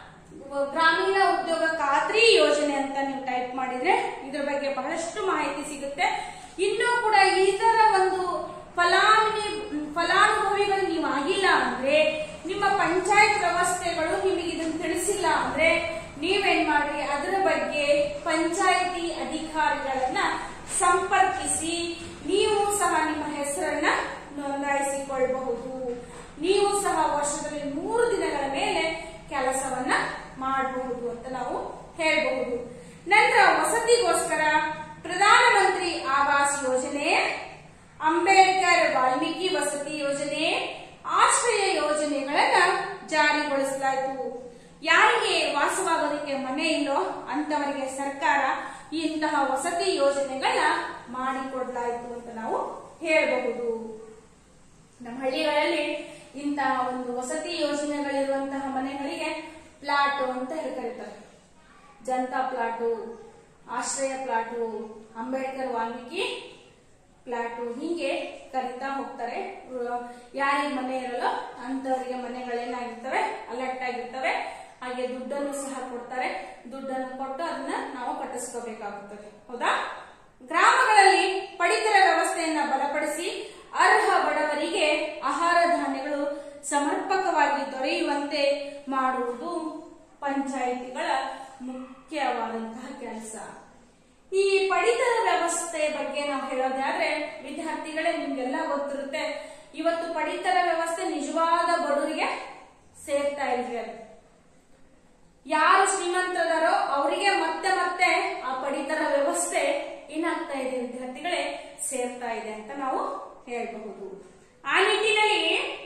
ಗ್ರಾಮೀಣ ಉದ್ಯೋಗ ಖಾತ್ರಿ ಯೋಜನೆ ಅಂತ ನೀವು ಟೈಪ್ ಮಾಡಿದ್ರೆ ಇದ್ರ ಬಗ್ಗೆ ಬಹಳಷ್ಟು ಮಾಹಿತಿ ಸಿಗುತ್ತೆ ಇನ್ನೂ ಕೂಡ ಇದರ ಒಂದು ಫಲಾನುಭವಿ ಫಲಾನುಭವಿಗಳು ನೀವು ಆಗಿಲ್ಲ ಅಂದ್ರೆ ನಿಮ್ಮ ಪಂಚಾಯತ್ ವ್ಯವಸ್ಥೆಗಳು ನಿಮಗೆ ಇದನ್ನು ತಿಳಿಸಿಲ್ಲ ಅಂದ್ರೆ ನೀವೇನ್ ಮಾಡಿ ಅದರ ಬಗ್ಗೆ ಪಂಚಾಯಿತಿ ಅಧಿಕಾರಿಗಳನ್ನ ಸಂಪರ್ಕಿಸಿ ನೀವು ಸಹ ನಿಮ್ಮ ಹೆಸರನ್ನ ನೋಂದಾಯಿಸಿಕೊಳ್ಳಬಹುದು ನೀವು ಸಹ ವರ್ಷದಲ್ಲಿ ಮೂರು ದಿನಗಳ ಮೇಲೆ ಕೆಲಸವನ್ನ ಮಾಡಬಹುದು ಅಂತ ನಾವು ಹೇಳಬಹುದು ನಂತರ ವಸತಿಗೋಸ್ಕರ ಪ್ರಧಾನಮಂತ್ರಿ ಆವಾಸ್ ಯೋಜನೆ ಅಂಬೇಡ್ಕರ್ ವಾಲ್ಮೀಕಿ ವಸತಿ ಯೋಜನೆ ಆಶ್ರಯ ಯೋಜನೆಗಳನ್ನ ಜಾರಿಗೊಳಿಸಲಾಯಿತು ಯಾರಿಗೆ ವಾಸವಾಗೋದಕ್ಕೆ ಮನೆ ಇಲ್ಲೋ ಅಂತವರಿಗೆ ಸರ್ಕಾರ ಇಂತಹ ವಸತಿ ಯೋಜನೆಗಳನ್ನ ಮಾಡಿಕೊಡ್ಲಾಯಿತು ಅಂತ ನಾವು ಹೇಳಬಹುದು ನಮ್ಮ ಹಳ್ಳಿಗಳಲ್ಲಿ ಇಂತಹ ಒಂದು ವಸತಿ ಯೋಜನೆಗಳಿರುವಂತಹ ಮನೆಗಳಿಗೆ ಪ್ಲಾಟ್ ಅಂತ ಹೇಳಿ ಕರೀತಾರೆ Janata plot Ashraya plot Ambedkar Valmiki plot ಹೀಗೆ ಕರಿತಾ ಹೋಗ್ತಾರೆ ಉ- ಯಾರಿಗೆ ಮನೆ ಇರಲ್ಲೋ ಅಂತವರಿಗೆ ಮನೆಗಳೇನಾಗಿರ್ತವೆ ಅಲರ್ಟ್ ಆಗಿರ್ತವೆ ಹಾಗೆ ದುಡ್ಡನ್ನು ಸಹ ಕೊಡ್ತಾರೆ ದುಡ್ಡನ್ನು ಕೊಟ್ಟು ಅದನ್ನ ನಾವು ಕಟ್ಟಿಸ್ಕೋಬೇಕಾಗುತ್ತದೆ ಹೌದಾ ಗ್ರಾಮಗಳಲ್ಲಿ ಪಡಿತರ ವ್ಯವಸ್ಥೆಯನ್ನ ಬಲಪಡಿಸಿ ಅರ್ಹ ಬಡವರಿಗೆ ಆಹಾರ ಧಾನ್ಯಗಳು ಸಮರ್ಪಕವಾಗಿ ದೊರೆಯುವಂತೆ ಮಾಡುವುದು ಪಂಚಾಯಿತಿಗಳ ಮುಖ್ಯವಾದಂತಹ ಕೆಲಸ ಈ ಪಡಿತರ ವ್ಯವಸ್ಥೆ ಬಗ್ಗೆ ನಾವು ಹೇಳೋದಾದ್ರೆ ವಿದ್ಯಾರ್ಥಿಗಳೇ ನಿಮ್ಗೆಲ್ಲ ಗೊತ್ತಿರುತ್ತೆ ಇವತ್ತು ಪಡಿತರ ವ್ಯವಸ್ಥೆ ನಿಜವಾದ ಬಡವರಿಗೆ ಸೇರ್ತಾ ಇಲ್ರಿ ಅದು ಯಾರು ಶ್ರೀಮಂತರದಾರೋ ಅವರಿಗೆ ಮತ್ತೆ ಮತ್ತೆ ಆ ಪಡಿತರ ವ್ಯವಸ್ಥೆ ಏನಾಗ್ತಾ ಇದೆ ವಿದ್ಯಾರ್ಥಿಗಳೇ ಸೇರ್ತಾ ಇದೆ ಅಂತ ನಾವು ಹೇಳಬಹುದು ಆ ನಿಟ್ಟಿನಲ್ಲಿ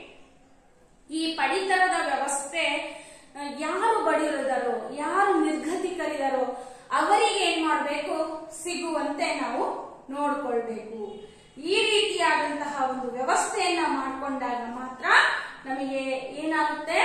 ಈ ಪಡಿತರದ ವ್ಯವಸ್ಥೆ ಆ, ಯಾರು ಬಡಿರದಾರೋ ಯಾರು ನಿರ್ಗತಿಕರಿದಾರೋ ಅವರಿಗೆ ಏನ್ ಮಾಡಬೇಕು ಸಿಗುವಂತೆ ನಾವು ನೋಡ್ಕೊಳ್ಬೇಕು ಈ ರೀತಿಯಾದಂತಹ ಒಂದು ವ್ಯವಸ್ಥೆಯನ್ನ ಮಾಡಿಕೊಂಡಾಗ ಮಾತ್ರ ನಮಗೆ ಏನಾಗುತ್ತೆ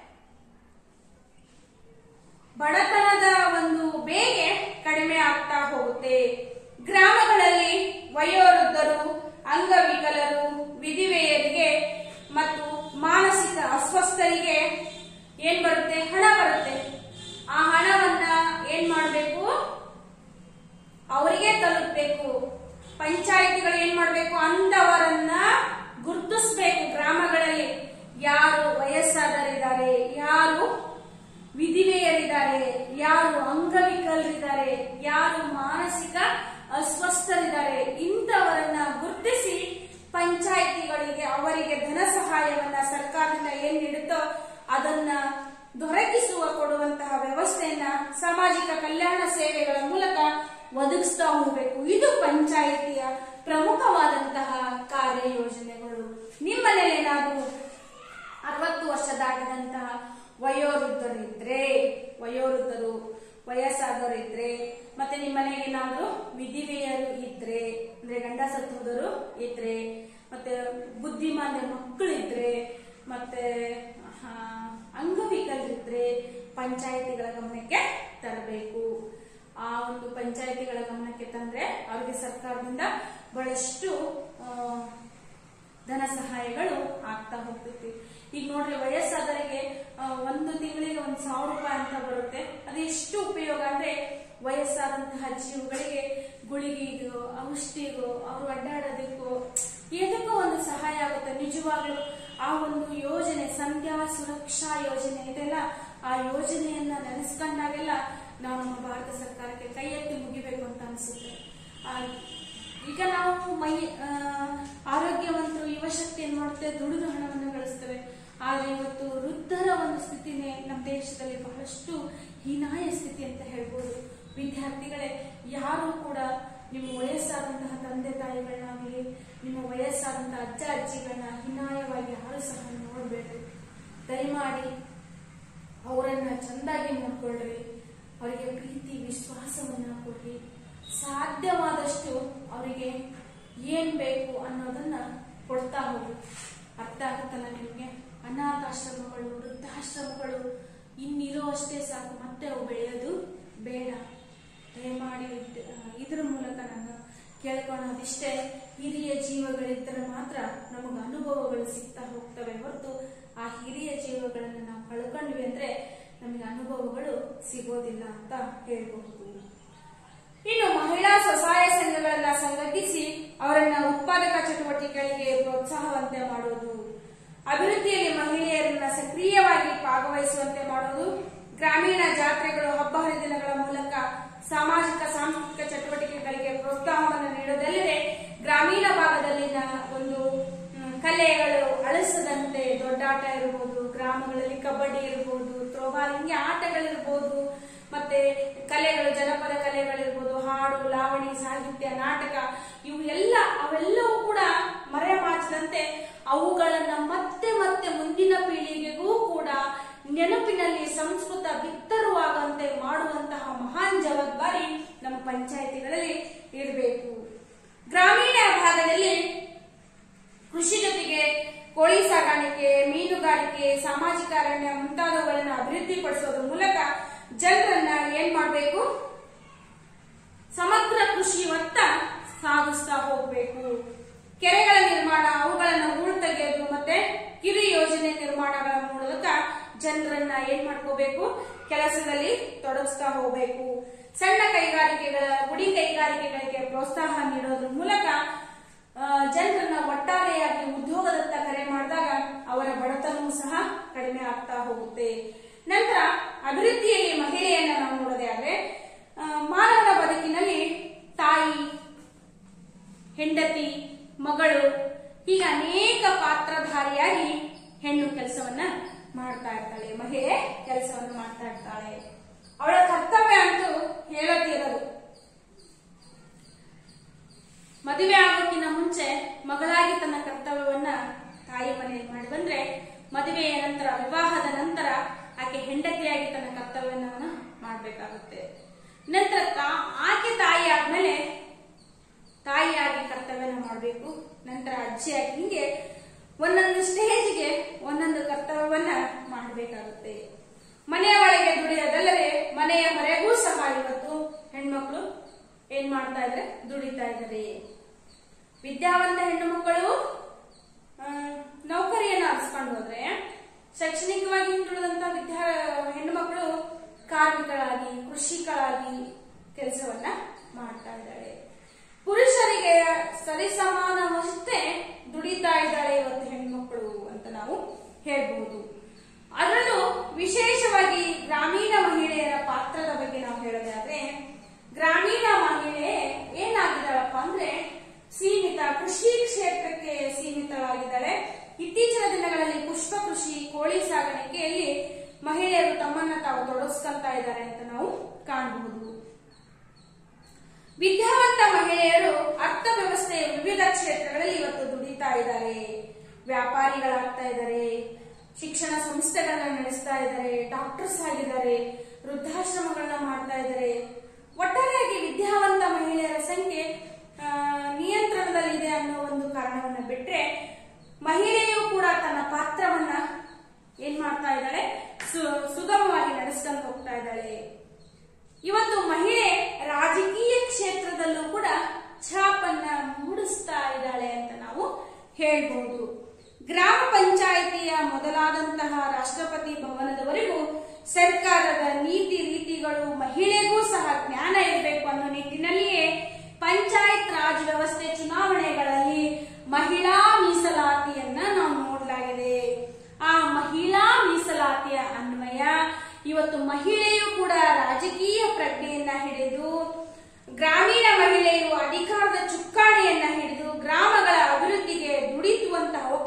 ಬಡತನದ ಒಂದು ಬೇಗೆ ಕಡಿಮೆ ಆಗ್ತಾ ಹೋಗುತ್ತೆ ಗ್ರಾಮಗಳಲ್ಲಿ ವಯೋವೃದ್ಧರು ಅಂಗವಿಕಲರು ವಿಧಿವೆಯರಿಗೆ ಮತ್ತು ಮಾನಸಿಕ ಅಸ್ವಸ್ಥರಿಗೆ ಏನ್ ಬರುತ್ತೆ ಹಣ ಬರುತ್ತೆ ಆ ಹಣವನ್ನ ಏನ್ ಮಾಡಬೇಕು ಅವರಿಗೆ ತಲುಪಬೇಕು ಪಂಚಾಯಿತಿಗಳು ಏನ್ ಮಾಡಬೇಕು ಅಂತವರನ್ನ ಗುರುತಿಸ್ಬೇಕು ಗ್ರಾಮಗಳಲ್ಲಿ ಯಾರು ವಯಸ್ಸಾದರಿದ್ದಾರೆ ಯಾರು ವಿಧಿವೆಯರಿದ್ದಾರೆ ಯಾರು ಅಂಗವಿಕಲರಿದ್ದಾರೆ ಯಾರು ಮಾನಸಿಕ ಅಸ್ವಸ್ಥರಿದ್ದಾರೆ ಇಂಥವರನ್ನ ಗುರುತಿಸಿ ಪಂಚಾಯಿತಿಗಳಿಗೆ ಅವರಿಗೆ ಧನ ಸಹಾಯವನ್ನ ಸರ್ಕಾರದಿಂದ ಏನ್ ನೀಡುತ್ತೋ ಅದನ್ನ ದೊರಕಿಸುವ ಕೊಡುವಂತಹ ವ್ಯವಸ್ಥೆಯನ್ನ ಸಾಮಾಜಿಕ ಕಲ್ಯಾಣ ಸೇವೆಗಳ ಮೂಲಕ ಒದಗಿಸ್ತಾ ಹೋಗಬೇಕು ಇದು ಪಂಚಾಯಿತಿಯ ಪ್ರಮುಖವಾದಂತಹ ಕಾರ್ಯ ಯೋಜನೆಗಳು ನಿಮ್ಮನೇಲಿ ಏನಾದ್ರು ಅರವತ್ತು ವರ್ಷ ದಾಟಿದಂತಹ ವಯೋವೃದ್ಧರಿದ್ರೆ ವಯೋವೃದ್ಧರು ವಯಸ್ಸಾದವರು ಇದ್ರೆ ಮತ್ತೆ ನಿಮ್ಮ ಮನೆಗೆ ಏನಾದ್ರು ವಿಧಿವೆಯರು ಇದ್ರೆ ಅಂದ್ರೆ ಗಂಡ ಸತ್ತೋದರು ಇದ್ರೆ ಮತ್ತೆ ಬುದ್ಧಿಮಾಂದ್ಯ ಮಕ್ಕಳಿದ್ರೆ ಮತ್ತೆ ಆ, ಅಂಗವಿಕಲರಿದ್ರೆ ಪಂಚಾಯಿತಿಗಳ ಗಮನಕ್ಕೆ ತರಬೇಕು ಆ ಒಂದು ಪಂಚಾಯಿತಿಗಳ ಗಮನಕ್ಕೆ ತಂದ್ರೆ ಅವರಿಗೆ ಸರ್ಕಾರದಿಂದ ಬಹಳಷ್ಟು ಆ, ಧನ ಸಹಾಯಗಳು ಆಗ್ತಾ ಹೋಗ್ತೈತಿ ಈಗ ನೋಡ್ರಿ ವಯಸ್ಸಾದವರಿಗೆ ಆ, ಒಂದು ತಿಂಗಳಿಗೆ ಒಂದ್ ಸಾವಿರ ರೂಪಾಯಿ ಅಂತ ಬರುತ್ತೆ ಅದು ಎಷ್ಟು ಉಪಯೋಗ ಅಂದ್ರೆ ವಯಸ್ಸಾದಂತಹ ಜೀವಗಳಿಗೆ ಗುಳಿಗೆಗೂ ಔಷಧಿಗೂ ಅವರು ಅಡ್ಡಾಡೋದಕ್ಕೂ ಎದಕ್ಕೂ ಒಂದು ಸಹಾಯ ಆಗುತ್ತೆ ನಿಜವಾಗ್ಲೂ ಆ ಒಂದು ಯೋಜನೆ ಸಂಧ್ಯಾ ಸುರಕ್ಷಾ ಯೋಜನೆ ಇದೆಲ್ಲ ಆ ಯೋಜನೆಯನ್ನ ನೆನೆಸ್ಕೊಂಡಾಗೆಲ್ಲ ನಾವು ನಮ್ಮ ಭಾರತ ಸರ್ಕಾರಕ್ಕೆ ಕೈ ಎತ್ತಿ ಮುಗಿಬೇಕು ಅಂತ ಅನ್ಸುತ್ತೆ ಆ, ಈಗ ನಾವು ಮೈ ಆ, ಶಕ್ತಿ ಏನ್ ಮಾಡುತ್ತೆ ದುಡಿದು ಹಣವನ್ನು ಗಳಿಸ್ತವೆ ಆದ್ರೆ ಇವತ್ತು ವೃದ್ಧರ ಒಂದು ಸ್ಥಿತಿನೇ ನಮ್ಮ ದೇಶದಲ್ಲಿ ಬಹಳಷ್ಟು ಹೀನಾಯ ಸ್ಥಿತಿ ಅಂತ ಹೇಳ್ಬೋದು ವಿದ್ಯಾರ್ಥಿಗಳೇ ಯಾರು ಕೂಡ ನಿಮ್ಮ ವಯಸ್ಸಾದಂತಹ ತಂದೆ ತಾಯಿಗಳನ್ನಾಗಲಿ ನಿಮ್ಮ ವಯಸ್ಸಾದಂತಹ ಅಜ್ಜ ಅಜ್ಜಿಗಳನ್ನ ಹೀನಾಯವಾಗಿ ಯಾರು ಸಹ ನೋಡಬೇಡ್ರಿ ದಯಮಾಡಿ ಅವರನ್ನ ಚಂದಾಗಿ ನೋಡ್ಕೊಳ್ರಿ ಅವರಿಗೆ ಪ್ರೀತಿ ವಿಶ್ವಾಸವನ್ನ ಕೊಡ್ರಿ ಸಾಧ್ಯವಾದಷ್ಟು ಅವರಿಗೆ ಏನ್ ಬೇಕು ಅನ್ನೋದನ್ನ ಕೊಡ್ತಾ ಹೋಗಿ ಅರ್ಥ ಆಗುತ್ತಲ್ಲ ನಿಮಗೆ ಅನಾಥಾಶ್ರಮಗಳು ವೃದ್ಧಾಶ್ರಮಗಳು ಇನ್ನಿರೋ ಅಷ್ಟೇ ಸಾಕು ಮತ್ತೆ ಅವು ಬೆಳೆಯೋದು ಬೇಡ ದಯಮಾಡಿ ಇದ್- ಇದ್ರ ಮೂಲಕ ನಾನು ಕೇಳ್ಕೊಳ್ಳೋದಿಷ್ಟೇ ಹಿರಿಯ ಜೀವಗಳಿದ್ದರೆ ಮಾತ್ರ ನಮಗೆ ಅನುಭವಗಳು ಸಿಗ್ತಾ ಹೋಗ್ತವೆ ಹೊರತು ಆ ಹಿರಿಯ ಜೀವಗಳನ್ನು ನಾವು ಕಳ್ಕೊಂಡ್ವಿ ಅಂದ್ರೆ ನಮಗೆ ಅನುಭವಗಳು ಸಿಗೋದಿಲ್ಲ ಅಂತ ಹೇಳ್ಬಹುದು ಇನ್ನು ಮಹಿಳಾ ಸ್ವಸಹಾಯ ಸಂಘಗಳನ್ನ ಸಂಘಟಿಸಿ ಅವರನ್ನ ಉತ್ಪಾದಕ ಚಟುವಟಿಕೆಗಳಿಗೆ ಪ್ರೋತ್ಸಾಹವಂತೆ ಮಾಡೋದು ಅಭಿವೃದ್ಧಿಯಲ್ಲಿ ಮಹಿಳೆಯರನ್ನ ಸಕ್ರಿಯವಾಗಿ ಭಾಗವಹಿಸುವಂತೆ ಮಾಡೋದು ಗ್ರಾಮೀಣ ಜಾತ್ರೆಗಳು ಹಬ್ಬ ಹರಿದಿನಗಳ ಮೂಲಕ ಸಾಮಾಜಿಕ ಸಾಂಸ್ಕೃತಿಕ ಚಟುವಟಿಕೆಗಳಿಗೆ ಪ್ರೋತ್ಸಾಹವನ್ನು ನೀಡೋದಲ್ಲದೆ ಗ್ರಾಮೀಣ ಭಾಗದಲ್ಲಿನ ಒಂದು ಮ್, ಕಲೆಗಳು ಅಳಿಸದಂತೆ ದೊಡ್ಡಾಟ ಇರಬಹುದು ಗ್ರಾಮಗಳಲ್ಲಿ ಕಬಡ್ಡಿ ಇರಬಹುದು ಥ್ರೋಬಾಲ್ ಹಿಂಗೆ ಆಟಗಳಿರ್ಬೋದು ಮತ್ತೆ ಕಲೆಗಳು ಜನಪದ ಕಲೆಗಳಿರ್ಬೋದು ಹಾಡು ಲಾವಣಿ ಸಾಹಿತ್ಯ ನಾಟಕ ಇವು ಎಲ್ಲ ಅವೆಲ್ಲವೂ ಕೂಡ ಮರೆಮಾಚದಂತೆ ಅವುಗಳನ್ನ ಮತ್ತೆ ಮತ್ತೆ ಮುಂದಿನ ಪೀಳಿಗೆಗೂ ಕೂಡ ನೆನಪಿನಲ್ಲಿ ಸಂಸ್ಕೃತ ಬಿತ್ತರವಾಗುವಂತೆ ಮಾಡುವಂತಹ ಮಹಾನ್ ಜವಾಬ್ದಾರಿ ನಮ್ಮ ಪಂಚಾಯತಿಗಳಲ್ಲಿ ಇರಬೇಕು ಗ್ರಾಮೀಣ ಭಾಗದಲ್ಲಿ ಕೃಷಿ ಜೊತೆಗೆ ಕೋಳಿ ಸಾಗಾಣಿಕೆ ಮೀನುಗಾರಿಕೆ ಸಾಮಾಜಿಕ ಅರಣ್ಯ ಮುಂತಾದವುಗಳನ್ನು ಅಭಿವೃದ್ಧಿಪಡಿಸೋದ್ರ ಮೂಲಕ ಜನರನ್ನ ಏನ್ ಮಾಡಬೇಕು ಸಮಗ್ರ ಕೃಷಿಯತ್ತ ಸಾಗಿಸ್ತಾ ಹೋಗ್ಬೇಕು ಕೆರೆಗಳ ನಿರ್ಮಾಣ ಅವುಗಳನ್ನ ಹೂಳು ತೆಗೆಯೋದು ಮತ್ತೆ ಕಿರು ಯೋಜನೆ ನಿರ್ಮಾಣಗಳ ಮೂಲಕ ಜನರನ್ನ ಏನ್ ಮಾಡ್ಕೋಬೇಕು ಕೆಲಸದಲ್ಲಿ ತೊಡಗಿಸ್ತಾ ಹೋಗ್ಬೇಕು ಸಣ್ಣ ಕೈಗಾರಿಕೆಗಳ ಗುಡಿ ಕೈಗಾರಿಕೆಗಳಿಗೆ ಪ್ರೋತ್ಸಾಹ ನೀಡೋದ್ರ ಮೂಲಕ ಆ, ಜನರನ್ನ ಒಟ್ಟಾರೆಯಾಗಿ ಉದ್ಯೋಗದತ್ತ ಕರೆ ಮಾಡಿದಾಗ ಅವರ ಬಡತನವೂ ಸಹ ಕಡಿಮೆ ಆಗ್ತಾ ಹೋಗುತ್ತೆ ನಂತರ ಅಭಿವೃದ್ಧಿಯಲ್ಲಿ ಮಹಿಳೆಯನ್ನ ನಾವು ನೋಡೋದೇ ಆದ್ರೆ ಆ, ಮಾನವನ ಬದುಕಿನಲ್ಲಿ ತಾಯಿ ಹೆಂಡತಿ ಮಗಳು ಹೀಗೆ ಅನೇಕ ಪಾತ್ರಧಾರಿಯಾಗಿ ಹೆಣ್ಣು ಕೆಲಸವನ್ನ ಮಾಡ್ತಾ ಇರ್ತಾಳೆ ಮಹಿಳೆ ಕೆಲಸವನ್ನು ಮಾಡ್ತಾ ಇರ್ತಾಳೆ ಅವಳ ಕರ್ತವ್ಯ ಅಂತೂ ಹೇಳತಿರೋದು ಮದುವೆ ಆಗೋಕ್ಕಿಂತ ಮುಂಚೆ ಮಗಳಾಗಿ ತನ್ನ ಕರ್ತವ್ಯವನ್ನ ತಾಯಿ ಮನೆಯಲ್ಲಿ ಮಾಡಿ ಬಂದ್ರೆ ಮದುವೆಯ ನಂತರ ವಿವಾಹದ ನಂತರ ಆಕೆ ಹೆಂಡತಿಯಾಗಿ ತನ್ನ ಕರ್ತವ್ಯವನ್ನ ಮಾಡಬೇಕಾಗುತ್ತೆ ನಂತರ ತಾ- ಆಕೆ ತಾಯಿ ಆದ್ಮೇಲೆ ತಾಯಿಯಾಗಿ ಕರ್ತವ್ಯನ ಮಾಡಬೇಕು ನಂತರ ಅಜ್ಜಿಯಾಗಿ ಹಿಂಗೆ ಒಂದೊಂದು ಸ್ಟೇಜ್ಗೆ ಒಂದೊಂದು ಕರ್ತವ್ಯವನ್ನ ಮಾಡಬೇಕಾಗುತ್ತೆ ಮನೆಯ ಒಳಗೆ ದುಡಿಯೋದಲ್ಲದೆ ಮನೆಯ ಹೊರಗೂ ಸಹ ಇವತ್ತು ಹೆಣ್ಮಕ್ಳು ಏನ್ ಮಾಡ್ತಾ ಇದ್ರೆ ದುಡಿತಾ ಇದ್ದಾರೆ ವಿದ್ಯಾವಂತ ಹೆಣ್ಣು ಮಕ್ಕಳು ಆ, ನೌಕರಿಯನ್ನ ಅರ್ಸ್ಕೊಂಡು ಹೋದ್ರೆ ಶೈಕ್ಷಣಿಕವಾಗಿ ಹಿಂದುಳಿದಂತ ವಿದ್ಯಾ ಹೆಣ್ಣು ಮಕ್ಕಳು ಕಾರ್ಮಿಕರಾಗಿ ಕೃಷಿಕರಾಗಿ ಕೆಲಸವನ್ನ ಮಾಡ್ತಾ ಇದ್ದಾಳೆ ಪುರುಷರಿಗೆ ಸರಿಸಮಾನವಷ್ಟೇ ದುಡಿತಾ ಇದ್ದಾಳೆ ಇವತ್ತು ಹೆಣ್ಮಕ್ಳು ಅಂತ ನಾವು ಹೇಳ್ಬಹುದು ಅದರಲ್ಲೂ ವಿಶೇಷವಾಗಿ ಗ್ರಾಮೀಣ ಮಹಿಳೆಯರ ಪಾತ್ರದ ಬಗ್ಗೆ ನಾವು ಹೇಳೋದಾದ್ರೆ ಗ್ರಾಮೀಣ ಮಹಿಳೆ ಏನಾಗಿದ್ದಾಳಪ್ಪ ಅಂದ್ರೆ ಸೀಮಿತ ಕೃಷಿ ಕ್ಷೇತ್ರಕ್ಕೆ ಸೀಮಿತಳಾಗಿದ್ದಾಳೆ ಇತ್ತೀಚಿನ ದಿನಗಳಲ್ಲಿ ಪುಷ್ಪ ಕೃಷಿ ಕೋಳಿ ಸಾಗಾಣಿಕೆಯಲ್ಲಿ ಮಹಿಳೆಯರು ತಮ್ಮನ್ನ ತಾವು ತೊಡಗಿಸ್ಕೊಂತಾ ಇದ್ದಾರೆ ಅಂತ ನಾವು ಕಾಣಬಹುದು ವಿದ್ಯಾವಂತ ಮಹಿಳೆಯರು ಅರ್ಥವ್ಯವಸ್ಥೆಯ ವಿವಿಧ ಕ್ಷೇತ್ರಗಳಲ್ಲಿ ಇವತ್ತು ದುಡಿತಾ ಇದ್ದಾರೆ ವ್ಯಾಪಾರಿಗಳಾಗ್ತಾ ಇದ್ದಾರೆ ಶಿಕ್ಷಣ ಸಂಸ್ಥೆಗಳನ್ನ ನಡೆಸ್ತಾ ಇದ್ದಾರೆ ಡಾಕ್ಟರ್ಸ್ ಆಗಿದ್ದಾರೆ ವೃದ್ಧಾಶ್ರಮಗಳನ್ನ ಮಾಡ್ತಾ ಇದ್ದಾರೆ ಒಟ್ಟಾರೆಯಾಗಿ ವಿದ್ಯಾವಂತ ಮಹಿಳೆಯರ ಸಂಖ್ಯೆ ಆ, ನಿಯಂತ್ರಣದಲ್ಲಿದೆ ಅನ್ನೋ ಒಂದು ಕಾರಣವನ್ನ ಬಿಟ್ರೆ ಮಹಿಳೆಯು ಕೂಡ ತನ್ನ ಪಾತ್ರವನ್ನ ಏನ್ ಮಾಡ್ತಾ ಇದ್ದಾಳೆ ಸು- ಸುಗಮವಾಗಿ ನಡೆಸ್ಕೊಂಡು ಹೋಗ್ತಾ ಇದ್ದಾಳೆ ಇವತ್ತು ಮಹಿಳೆ ರಾಜಕೀಯ ಕ್ಷೇತ್ರದಲ್ಲೂ ಕೂಡ ಛಾಪನ್ನ ಮೂಡಿಸ್ತಾ ಇದ್ದಾಳೆ ಅಂತ ನಾವು ಹೇಳ್ಬಹುದು ಗ್ರಾಮ ಪಂಚಾಯಿತಿಯ ಮೊದಲಾದಂತಹ ರಾಷ್ಟ್ರಪತಿ ಭವನದವರೆಗೂ ಸರ್ಕಾರದ ನೀತಿ ರೀತಿಗಳು ಮಹಿಳೆಗೂ ಸಹ ಜ್ಞಾನ ಇರಬೇಕು ಅನ್ನೋ ನಿಟ್ಟಿನಲ್ಲಿಯೇ ಪಂಚಾಯತ್ ರಾಜ್ ವ್ಯವಸ್ಥೆ ಚುನಾವಣೆಗಳಲ್ಲಿ ಮಹಿಳಾ ಮೀಸಲಾತಿಯನ್ನ ನಾವು ನೋಡಲಾಗಿದೆ ಆ ಮಹಿಳಾ ಮೀಸಲಾತಿಯ ಅನ್ವಯ ಇವತ್ತು ಮಹಿಳೆಯು ಕೂಡ ರಾಜಕೀಯ ಪ್ರಜ್ಞೆಯನ್ನ ಹಿಡಿದು ಗ್ರಾಮೀಣ ಮಹಿಳೆಯು ಅಧಿಕಾರದ ಚುಕ್ಕಾಣಿಯನ್ನ ಹಿಡಿದು ಗ್ರಾಮಗಳ ಅಭಿವೃದ್ಧಿಗೆ ದುಡಿಸುವಂತಹ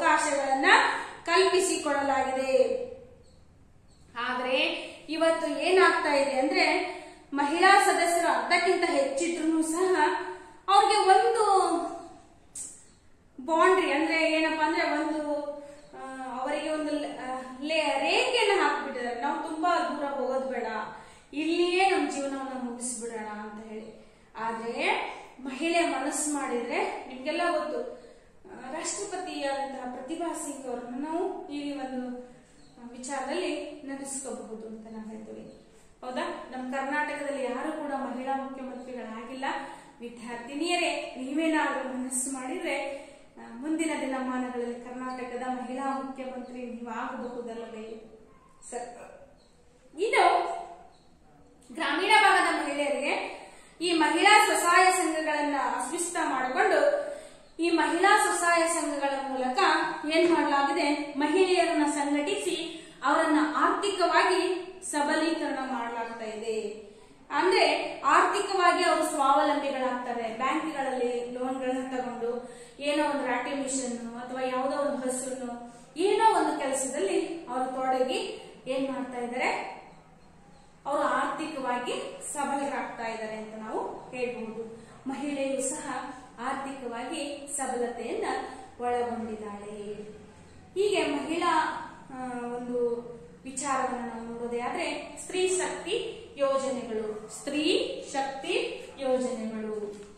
ಆದ್ರೆ ಮಹಿಳೆ ಮನಸ್ಸು ಮಾಡಿದ್ರೆ ನಿಮ್ಗೆಲ್ಲ ಗೊತ್ತು ಆ, ರಾಷ್ಟ್ರಪತಿಯಾದಂತಹ ಪ್ರತಿಭಾ ಸಿಂಗ್ ಅವರನ್ನು ನಾವು ಈ ಒಂದು ಆ, ವಿಚಾರದಲ್ಲಿ ನೆನೆಸ್ಕೋಬಹುದು ಅಂತ ನಾವು ಹೇಳ್ತೀವಿ ಹೌದಾ ನಮ್ಮ ಕರ್ನಾಟಕದಲ್ಲಿ ಯಾರು ಕೂಡ ಮಹಿಳಾ ಮುಖ್ಯಮಂತ್ರಿಗಳಾಗಿಲ್ಲ ವಿದ್ಯಾರ್ಥಿನಿಯರೇ ನೀವೇನಾದ್ರೂ ಮನಸ್ಸು ಮಾಡಿದ್ರೆ ಆ, ಮುಂದಿನ ದಿನಮಾನಗಳಲ್ಲಿ ಕರ್ನಾಟಕದ ಮಹಿಳಾ ಮುಖ್ಯಮಂತ್ರಿ ನೀವಾಗಬಹುದಲ್ಲವೇ ಸರ್ ಇನ್ನು ಗ್ರಾಮೀಣ ಭಾಗದ ಮಹಿಳೆಯರಿಗೆ ಈ ಮಹಿಳಾ ಸ್ವಸಹಾಯ ಸಂಘಗಳನ್ನ ಅಸ್ವಿಸ್ತ ಮಾಡಿಕೊಂಡು ಈ ಮಹಿಳಾ ಸ್ವಸಹಾಯ ಸಂಘಗಳ ಮೂಲಕ ಏನ್ ಮಾಡಲಾಗಿದೆ ಮಹಿಳೆಯರನ್ನ ಸಂಘಟಿಸಿ ಅವರನ್ನ ಆರ್ಥಿಕವಾಗಿ ಸಬಲೀಕರಣ ಮಾಡಲಾಗ್ತಾ ಇದೆ ಅಂದ್ರೆ ಆರ್ಥಿಕವಾಗಿ ಅವರು ಸ್ವಾವಲಂಬಿಗಳಾಗ್ತಾರೆ ಬ್ಯಾಂಕ್ಗಳಲ್ಲಿ ಲೋನ್ಗಳನ್ನ ತಗೊಂಡು ಏನೋ ಒಂದು ರಾಟಿ ಮಿಷನ್ ಅಥವಾ ಯಾವುದೋ ಒಂದು ಹಸುನು ಏನೋ ಒಂದು ಕೆಲಸದಲ್ಲಿ ಅವರು ತೊಡಗಿ ಏನ್ ಮಾಡ್ತಾ ಇದ್ದಾರೆ ಅವರು ಆರ್ಥಿಕವಾಗಿ ಸಬಲರಾಗ್ತಾ ಇದ್ದಾರೆ ಅಂತ ನಾವು ಹೇಳ್ಬಹುದು ಮಹಿಳೆಯು ಸಹ ಆರ್ಥಿಕವಾಗಿ ಸಬಲತೆಯನ್ನ ಒಳಗೊಂಡಿದ್ದಾಳೆ ಹೀಗೆ ಮಹಿಳಾ ಆ, ಒಂದು ವಿಚಾರವನ್ನು ನಾವು ನೋಡೋದೇ ಆದ್ರೆ ಸ್ತ್ರೀ ಶಕ್ತಿ ಯೋಜನೆಗಳು ಸ್ತ್ರೀ ಶಕ್ತಿ ಯೋಜನೆಗಳು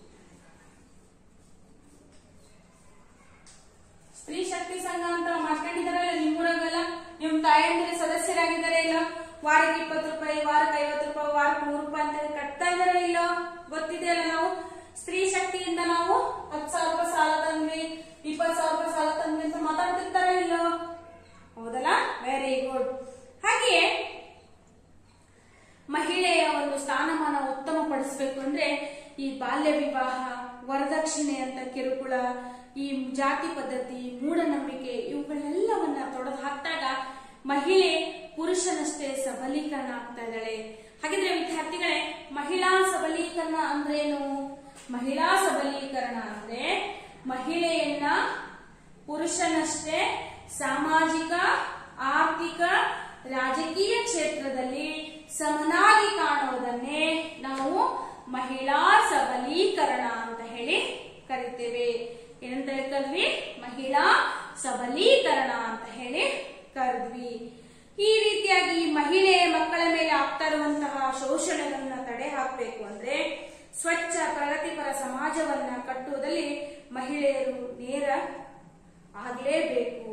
ಸ್ತ್ರೀ ಶಕ್ತಿ ಸಂಘ ಅಂತ ಮಾಡ್ಕೊಂಡಿದಾರಲ್ಲ ನಿಮ್ಮೂರಾಗೆಲ್ಲ ನಿಮ್ ತಾಯಂದಿರ ಸದಸ್ಯರಾಗಿದ್ದಾರೆ ಇಲ್ಲ ವಾರಕ್ಕೆ ಇಪ್ಪತ್ತು ರೂಪಾಯಿ ವಾರಕ್ಕೆ ಐವತ್ತು ರೂಪಾಯಿ ವಾರಕ್ಕೆ ನೂರು ರೂಪಾಯಿ ಅಂತ ಕಟ್ತಾ ಇದಾರೆ ಇಲ್ಲ ಗೊತ್ತಿದೆಯಲ್ಲ ನಾವು ಸ್ತ್ರೀ ಶಕ್ತಿಯಿಂದ ನಾವು ಹತ್ತು ಸಾವಿರ ರೂಪಾಯಿ ಸಾಲ ತಂದ್ವಿ ಇಪ್ಪತ್ತು ಸಾವಿರ ರೂಪಾಯಿ ಸಾಲ ತಂದ್ವಿ ಅಂತ ಮಾತಾಡ್ತಿರ್ತಾರ ಇಲ್ಲ ಹೌದಲ್ಲ ವೆರಿ ಗುಡ್ ಹಾಗೆಯೇ ಮಹಿಳೆಯ ಒಂದು ಸ್ಥಾನಮಾನ ಉತ್ತಮಪಡಿಸಬೇಕು ಅಂದ್ರೆ ಈ ಬಾಲ್ಯ ವಿವಾಹ ವರದಕ್ಷಿಣೆ ಅಂತ ಕಿರುಕುಳ ಈ ಜಾತಿ ಪದ್ಧತಿ ಮೂಢನಂಬಿಕೆ ಇವುಗಳನ್ನೆಲ್ಲವನ್ನ ತೊಡೆದು ಹಾಕಿದಾಗ ಮಹಿಳೆ ಪುರುಷನಷ್ಟೇ ಸಬಲೀಕರಣ ಆಗ್ತಾ ಇದ್ದಾಳೆ ಹಾಗಿದ್ರೆ ವಿದ್ಯಾರ್ಥಿಗಳೇ ಮಹಿಳಾ ಸಬಲೀಕರಣ ಅಂದ್ರೇನು ಮಹಿಳಾ ಸಬಲೀಕರಣ ಅಂದ್ರೆ ಮಹಿಳೆಯನ್ನ ಪುರುಷನಷ್ಟೇ ಸಾಮಾಜಿಕ ಆರ್ಥಿಕ ರಾಜಕೀಯ ಕ್ಷೇತ್ರದಲ್ಲಿ ಸಮನಾಗಿ ಕಾಣುವುದನ್ನೇ ನಾವು ಮಹಿಳಾ ಸಬಲೀಕರಣ ಅಂತ ಹೇಳಿ ಕರಿತೇವೆ ಏನಂತ ಹೇಳ್ಕಲ್ವಿ ಮಹಿಳಾ ಸಬಲೀಕರಣ ಅಂತ ಹೇಳಿ ಕರೆದ್ವಿ ಈ ರೀತಿಯಾಗಿ ಈ ಮಹಿಳೆ ಮಕ್ಕಳ ಮೇಲೆ ಆಗ್ತಾ ಇರುವಂತಹ ಶೋಷಣೆಗಳನ್ನ ತಡೆ ಹಾಕಬೇಕು ಅಂದ್ರೆ ಸ್ವಚ್ಛ ಪ್ರಗತಿಪರ ಸಮಾಜವನ್ನ ಕಟ್ಟುವುದಲ್ಲಿ ಮಹಿಳೆಯರು ನೇರ ಆಗಲೇಬೇಕು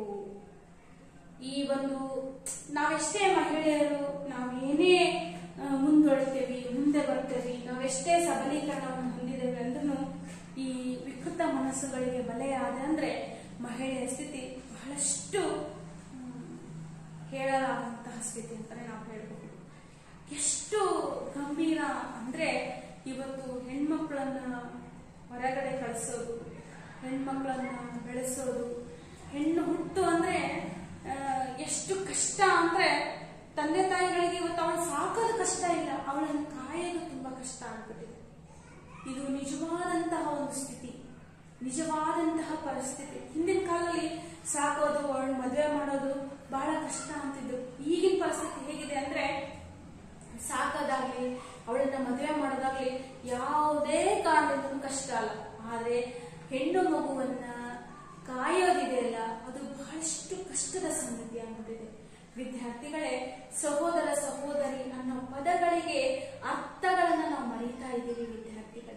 ಈ ಒಂದು ನಾವೆಷ್ಟೇ ಮಹಿಳೆಯರು ನಾವೇನೇ ಆ, ಮುಂದುವರಿತೇವೆ ಮುಂದೆ ಬರ್ತೇವೆ ನಾವೆಷ್ಟೇ ಸಬಲೀಕರಣವನ್ನು ಹೊಂದಿದ್ದೇವೆ ಅಂದ್ರೂ ಈ ವಿಕೃತ ಮನಸ್ಸುಗಳಿಗೆ ಬಲೆಯಾದ ಅಂದ್ರೆ ಮಹಿಳೆಯ ಸ್ಥಿತಿ ಬಹಳಷ್ಟು ಹ್ಮ್, ಹೇಳಲಾಗಂತಹ ಸ್ಥಿತಿ ಅಂತಾನೆ ನಾವು ಹೇಳ್ಬಹುದು ಎಷ್ಟು ಗಂಭೀರ ಅಂದ್ರೆ ಇವತ್ತು ಹೆಣ್ಮಕ್ಳನ್ನ ಹೊರಗಡೆ ಕಳಿಸೋದು ಹೆಣ್ಮಕ್ಳನ್ನ ಬೆಳೆಸೋದು ಹೆಣ್ಣು ಹುಟ್ಟು ಅಂದ್ರೆ ಆ, ಎಷ್ಟು ಕಷ್ಟ ಅಂದ್ರೆ ತಂದೆ ತಾಯಿಗಳಿಗೆ ಇವತ್ತು ಅವಳು ಸಾಕೋದು ಕಷ್ಟ ಇಲ್ಲ ಅವಳನ್ನು ಕಾಯೋದು ತುಂಬಾ ಕಷ್ಟ ಆಗ್ಬಿಟ್ಟಿದೆ ಇದು ನಿಜವಾದಂತಹ ಒಂದು ಸ್ಥಿತಿ ನಿಜವಾದಂತಹ ಪರಿಸ್ಥಿತಿ ಹಿಂದಿನ ಕಾಲದಲ್ಲಿ ಸಾಕೋದು ಅವಳು ಮದುವೆ ಮಾಡೋದು ಬಹಳ ಕಷ್ಟ ಅಂತಿದ್ರು ಈಗಿನ ಪರಿಸ್ಥಿತಿ ಹೇಗಿದೆ ಅಂದ್ರೆ ಸಾಕೋದಾಗ್ಲಿ ಅವಳನ್ನ ಮದುವೆ ಮಾಡೋದಾಗ್ಲಿ ಯಾವುದೇ ಕಾರಣದಿಂದಲೂ ಕಷ್ಟ ಅಲ್ಲ ಆದ್ರೆ ಹೆಣ್ಣು ಮಗುವನ್ನ ಕಾಯೋದಿದೆಯಲ್ಲ ಅದು ಬಹಳಷ್ಟು ಕಷ್ಟದ ಸಂಗತಿ ಆಗ್ಬಿಟ್ಟಿದೆ ವಿದ್ಯಾರ್ಥಿಗಳೇ ಸಹೋದರ ಸಹೋದರಿ ಅನ್ನೋ ಪದಗಳಿಗೆ ಅರ್ಥಗಳನ್ನ ನಾವು ಮರೀತಾ ಇದ್ದೀವಿ ವಿದ್ಯಾರ್ಥಿಗಳೇ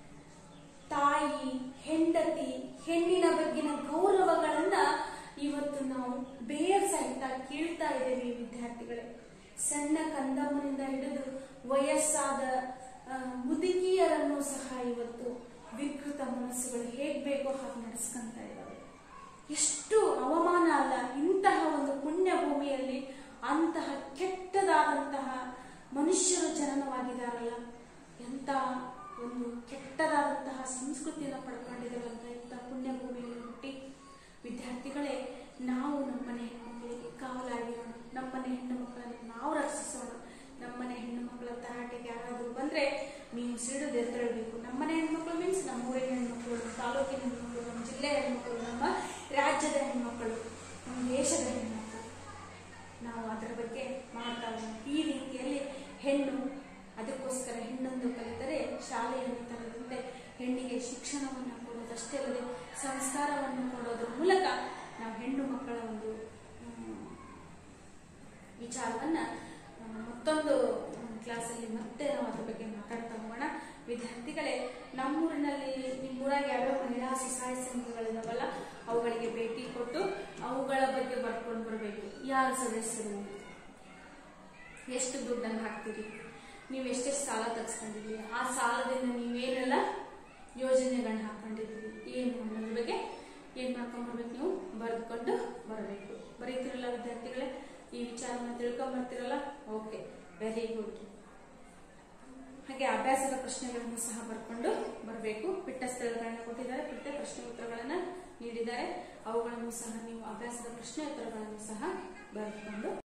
ತಾಯಿ ಹೆಂಡತಿ ಹೆಣ್ಣಿನ ಬಗ್ಗಿನ ಗೌರವಗಳನ್ನ ಇವತ್ತು ನಾವು ಬೇರ್ ಸಹಿತ ಕೇಳ್ತಾ ಇದ್ದೇವೆ ವಿದ್ಯಾರ್ಥಿಗಳೇ ಸಣ್ಣ ಕಂದಮ್ಮನಿಂದ ಹಿಡಿದು ವಯಸ್ಸಾದ ಆ, ಮುದುಕಿಯರನ್ನು ಸಹ ಇವತ್ತು ವಿಕೃತ ಮನಸ್ಸುಗಳು ಹೇಗ್ ಬೇಕೋ ಹಾಗೆ ನಡೆಸ್ಕೊಂತ ಇದ್ದಾವೆ ಎಷ್ಟು ಅವಮಾನ ಅಲ್ಲ ಇಂತಹ ಒಂದು ಪುಣ್ಯ ಭೂಮಿಯಲ್ಲಿ ಅಂತಹ ಕೆಟ್ಟದಾದಂತಹ ಮನುಷ್ಯರು ಜನನವಾಗಿದ್ದಾರಲ್ಲ ಎಂತ ಒಂದು ಕೆಟ್ಟದಾದಂತಹ ಸಂಸ್ಕೃತಿಯನ್ನು ಪಡ್ಕೊಂಡಿದ್ದಾರಲ್ಲ ಇಂಥ ಪುಣ್ಯ ಭೂಮಿಯಲ್ಲಿ ಹುಟ್ಟಿ ವಿದ್ಯಾರ್ಥಿಗಳೇ ನಾವು ನಮ್ಮನೆ ಹೆಣ್ಣುಮಕ್ಕಳಿಗೆ ಕಾವಲಾಗಿರೋಣ ನಮ್ಮನೆ ಹೆಣ್ಣು ಮಕ್ಕಳನ್ನು ನಾವು ರಕ್ಷಿಸೋಣ ನಮ್ಮನೆ ಹೆಣ್ಣು ಮಕ್ಕಳ ತರಾಟೆಗೆ ಯಾರಾದರೂ ಬಂದ್ರೆ ನೀವು ಸಿಡಿದು ಎದ್ದೇಳಬೇಕು ನಮ್ಮನೆ ಹೆಣ್ಮಕ್ಳು ಮೀನ್ಸ್ ನಮ್ಮ ಊರಿನ ಹೆಣ್ಮಕ್ಳು ನಮ್ಮ ತಾಲೂಕಿನ ಹೆಣ್ಮಕ್ಳು ನಮ್ಮ ಜಿಲ್ಲೆಯ ಹೆಣ್ಮಕ್ಳು ನಮ್ಮ ರಾಜ್ಯದ ಹೆಣ್ಮಕ್ಳು ನಮ್ಮ ದೇಶದ ಹೆಣ್ಮಕ್ಳು ನಾವು ಅದರ ಬಗ್ಗೆ ಮಾತಾಡೋಣ ಈ ರೀತಿಯಲ್ಲಿ ಹೆಣ್ಣು ಅದಕ್ಕೋಸ್ಕರ ಹೆಣ್ಣೊಂದು ಕಲಿತರೆ ಶಾಲೆಯನ್ನು ತರದಂತೆ ಹೆಣ್ಣಿಗೆ ಶಿಕ್ಷಣವನ್ನು ಕೊಡೋದಷ್ಟೇ ಅಲ್ಲದೆ ಸಂಸ್ಕಾರವನ್ನು ಕೊಡೋದ್ರ ಮೂಲಕ ನಾವು ಹೆಣ್ಣು ಮಕ್ಕಳ ಒಂದು ಹ್ಮ್, ವಿಚಾರವನ್ನ ಆ, ಮತ್ತೊಂದು ಕ್ಲಾಸಲ್ಲಿ ಮತ್ತೆ ನಾವು ಅದ್ರ ಬಗ್ಗೆ ಮಾತಾಡ್ತಾ ಹೋಗೋಣ ವಿದ್ಯಾರ್ಥಿಗಳೇ ನಮ್ಮೂರಿನಲ್ಲಿ ನಿಮ್ಮೂರಾಗ ಯಾವ್ಯಾವ ಮಹಿಳಾ ಸ್ವಸಹಾಯ ಸಂಘಗಳಿದಾವಲ್ಲ ಅವುಗಳಿಗೆ ಭೇಟಿ ಕೊಟ್ಟು ಅವುಗಳ ಬಗ್ಗೆ ಬರ್ಕೊಂಡು ಬರಬೇಕು ಯಾರು ಸದಸ್ಯರು ಎಷ್ಟು ದುಡ್ಡನ್ನು ಹಾಕ್ತೀರಿ ನೀವು ಎಷ್ಟೆಷ್ಟು ಸಾಲ ತೆಗೆಸ್ಕೊಂಡಿದ್ದೀರಿ ಆ ಸಾಲದಿಂದ ನೀವೇನೆಲ್ಲ ಯೋಜನೆಗಳನ್ನ ಹಾಕೊಂಡಿದ್ದೀರಿ ಏನು ಅನ್ನೋದ್ರ ಬಗ್ಗೆ ಏನ್ ಮಾಡ್ಕೊಂಡ್ಬರ್ಬೇಕು ನೀವು ಬರೆದುಕೊಂಡು ಬರಬೇಕು ಬರೀತಿರಲ್ಲ ವಿದ್ಯಾರ್ಥಿಗಳೇ ಈ ವಿಚಾರವನ್ನು ತಿಳ್ಕೊಂಬರ್ತಿರಲ್ಲ ಓಕೆ ವೆರಿ ಗುಡ್ ಹಾಗೆ ಅಭ್ಯಾಸದ ಪ್ರಶ್ನೆಗಳನ್ನು ಸಹ ಬರ್ಕೊಂಡು ಬರಬೇಕು ಬಿಟ್ಟ ಸ್ಥಳಗಳನ್ನ ಕೊಟ್ಟಿದ್ದಾರೆ ಬಿಟ್ಟ ಪ್ರಶ್ನೆ ಉತ್ತರಗಳನ್ನ ನೀಡಿದ್ದಾರೆ ಅವುಗಳನ್ನು ಸಹ ನೀವು ಅಭ್ಯಾಸದ ಪ್ರಶ್ನೆ ಉತ್ತರಗಳನ್ನು ಸಹ ಬರೆದುಕೊಂಡು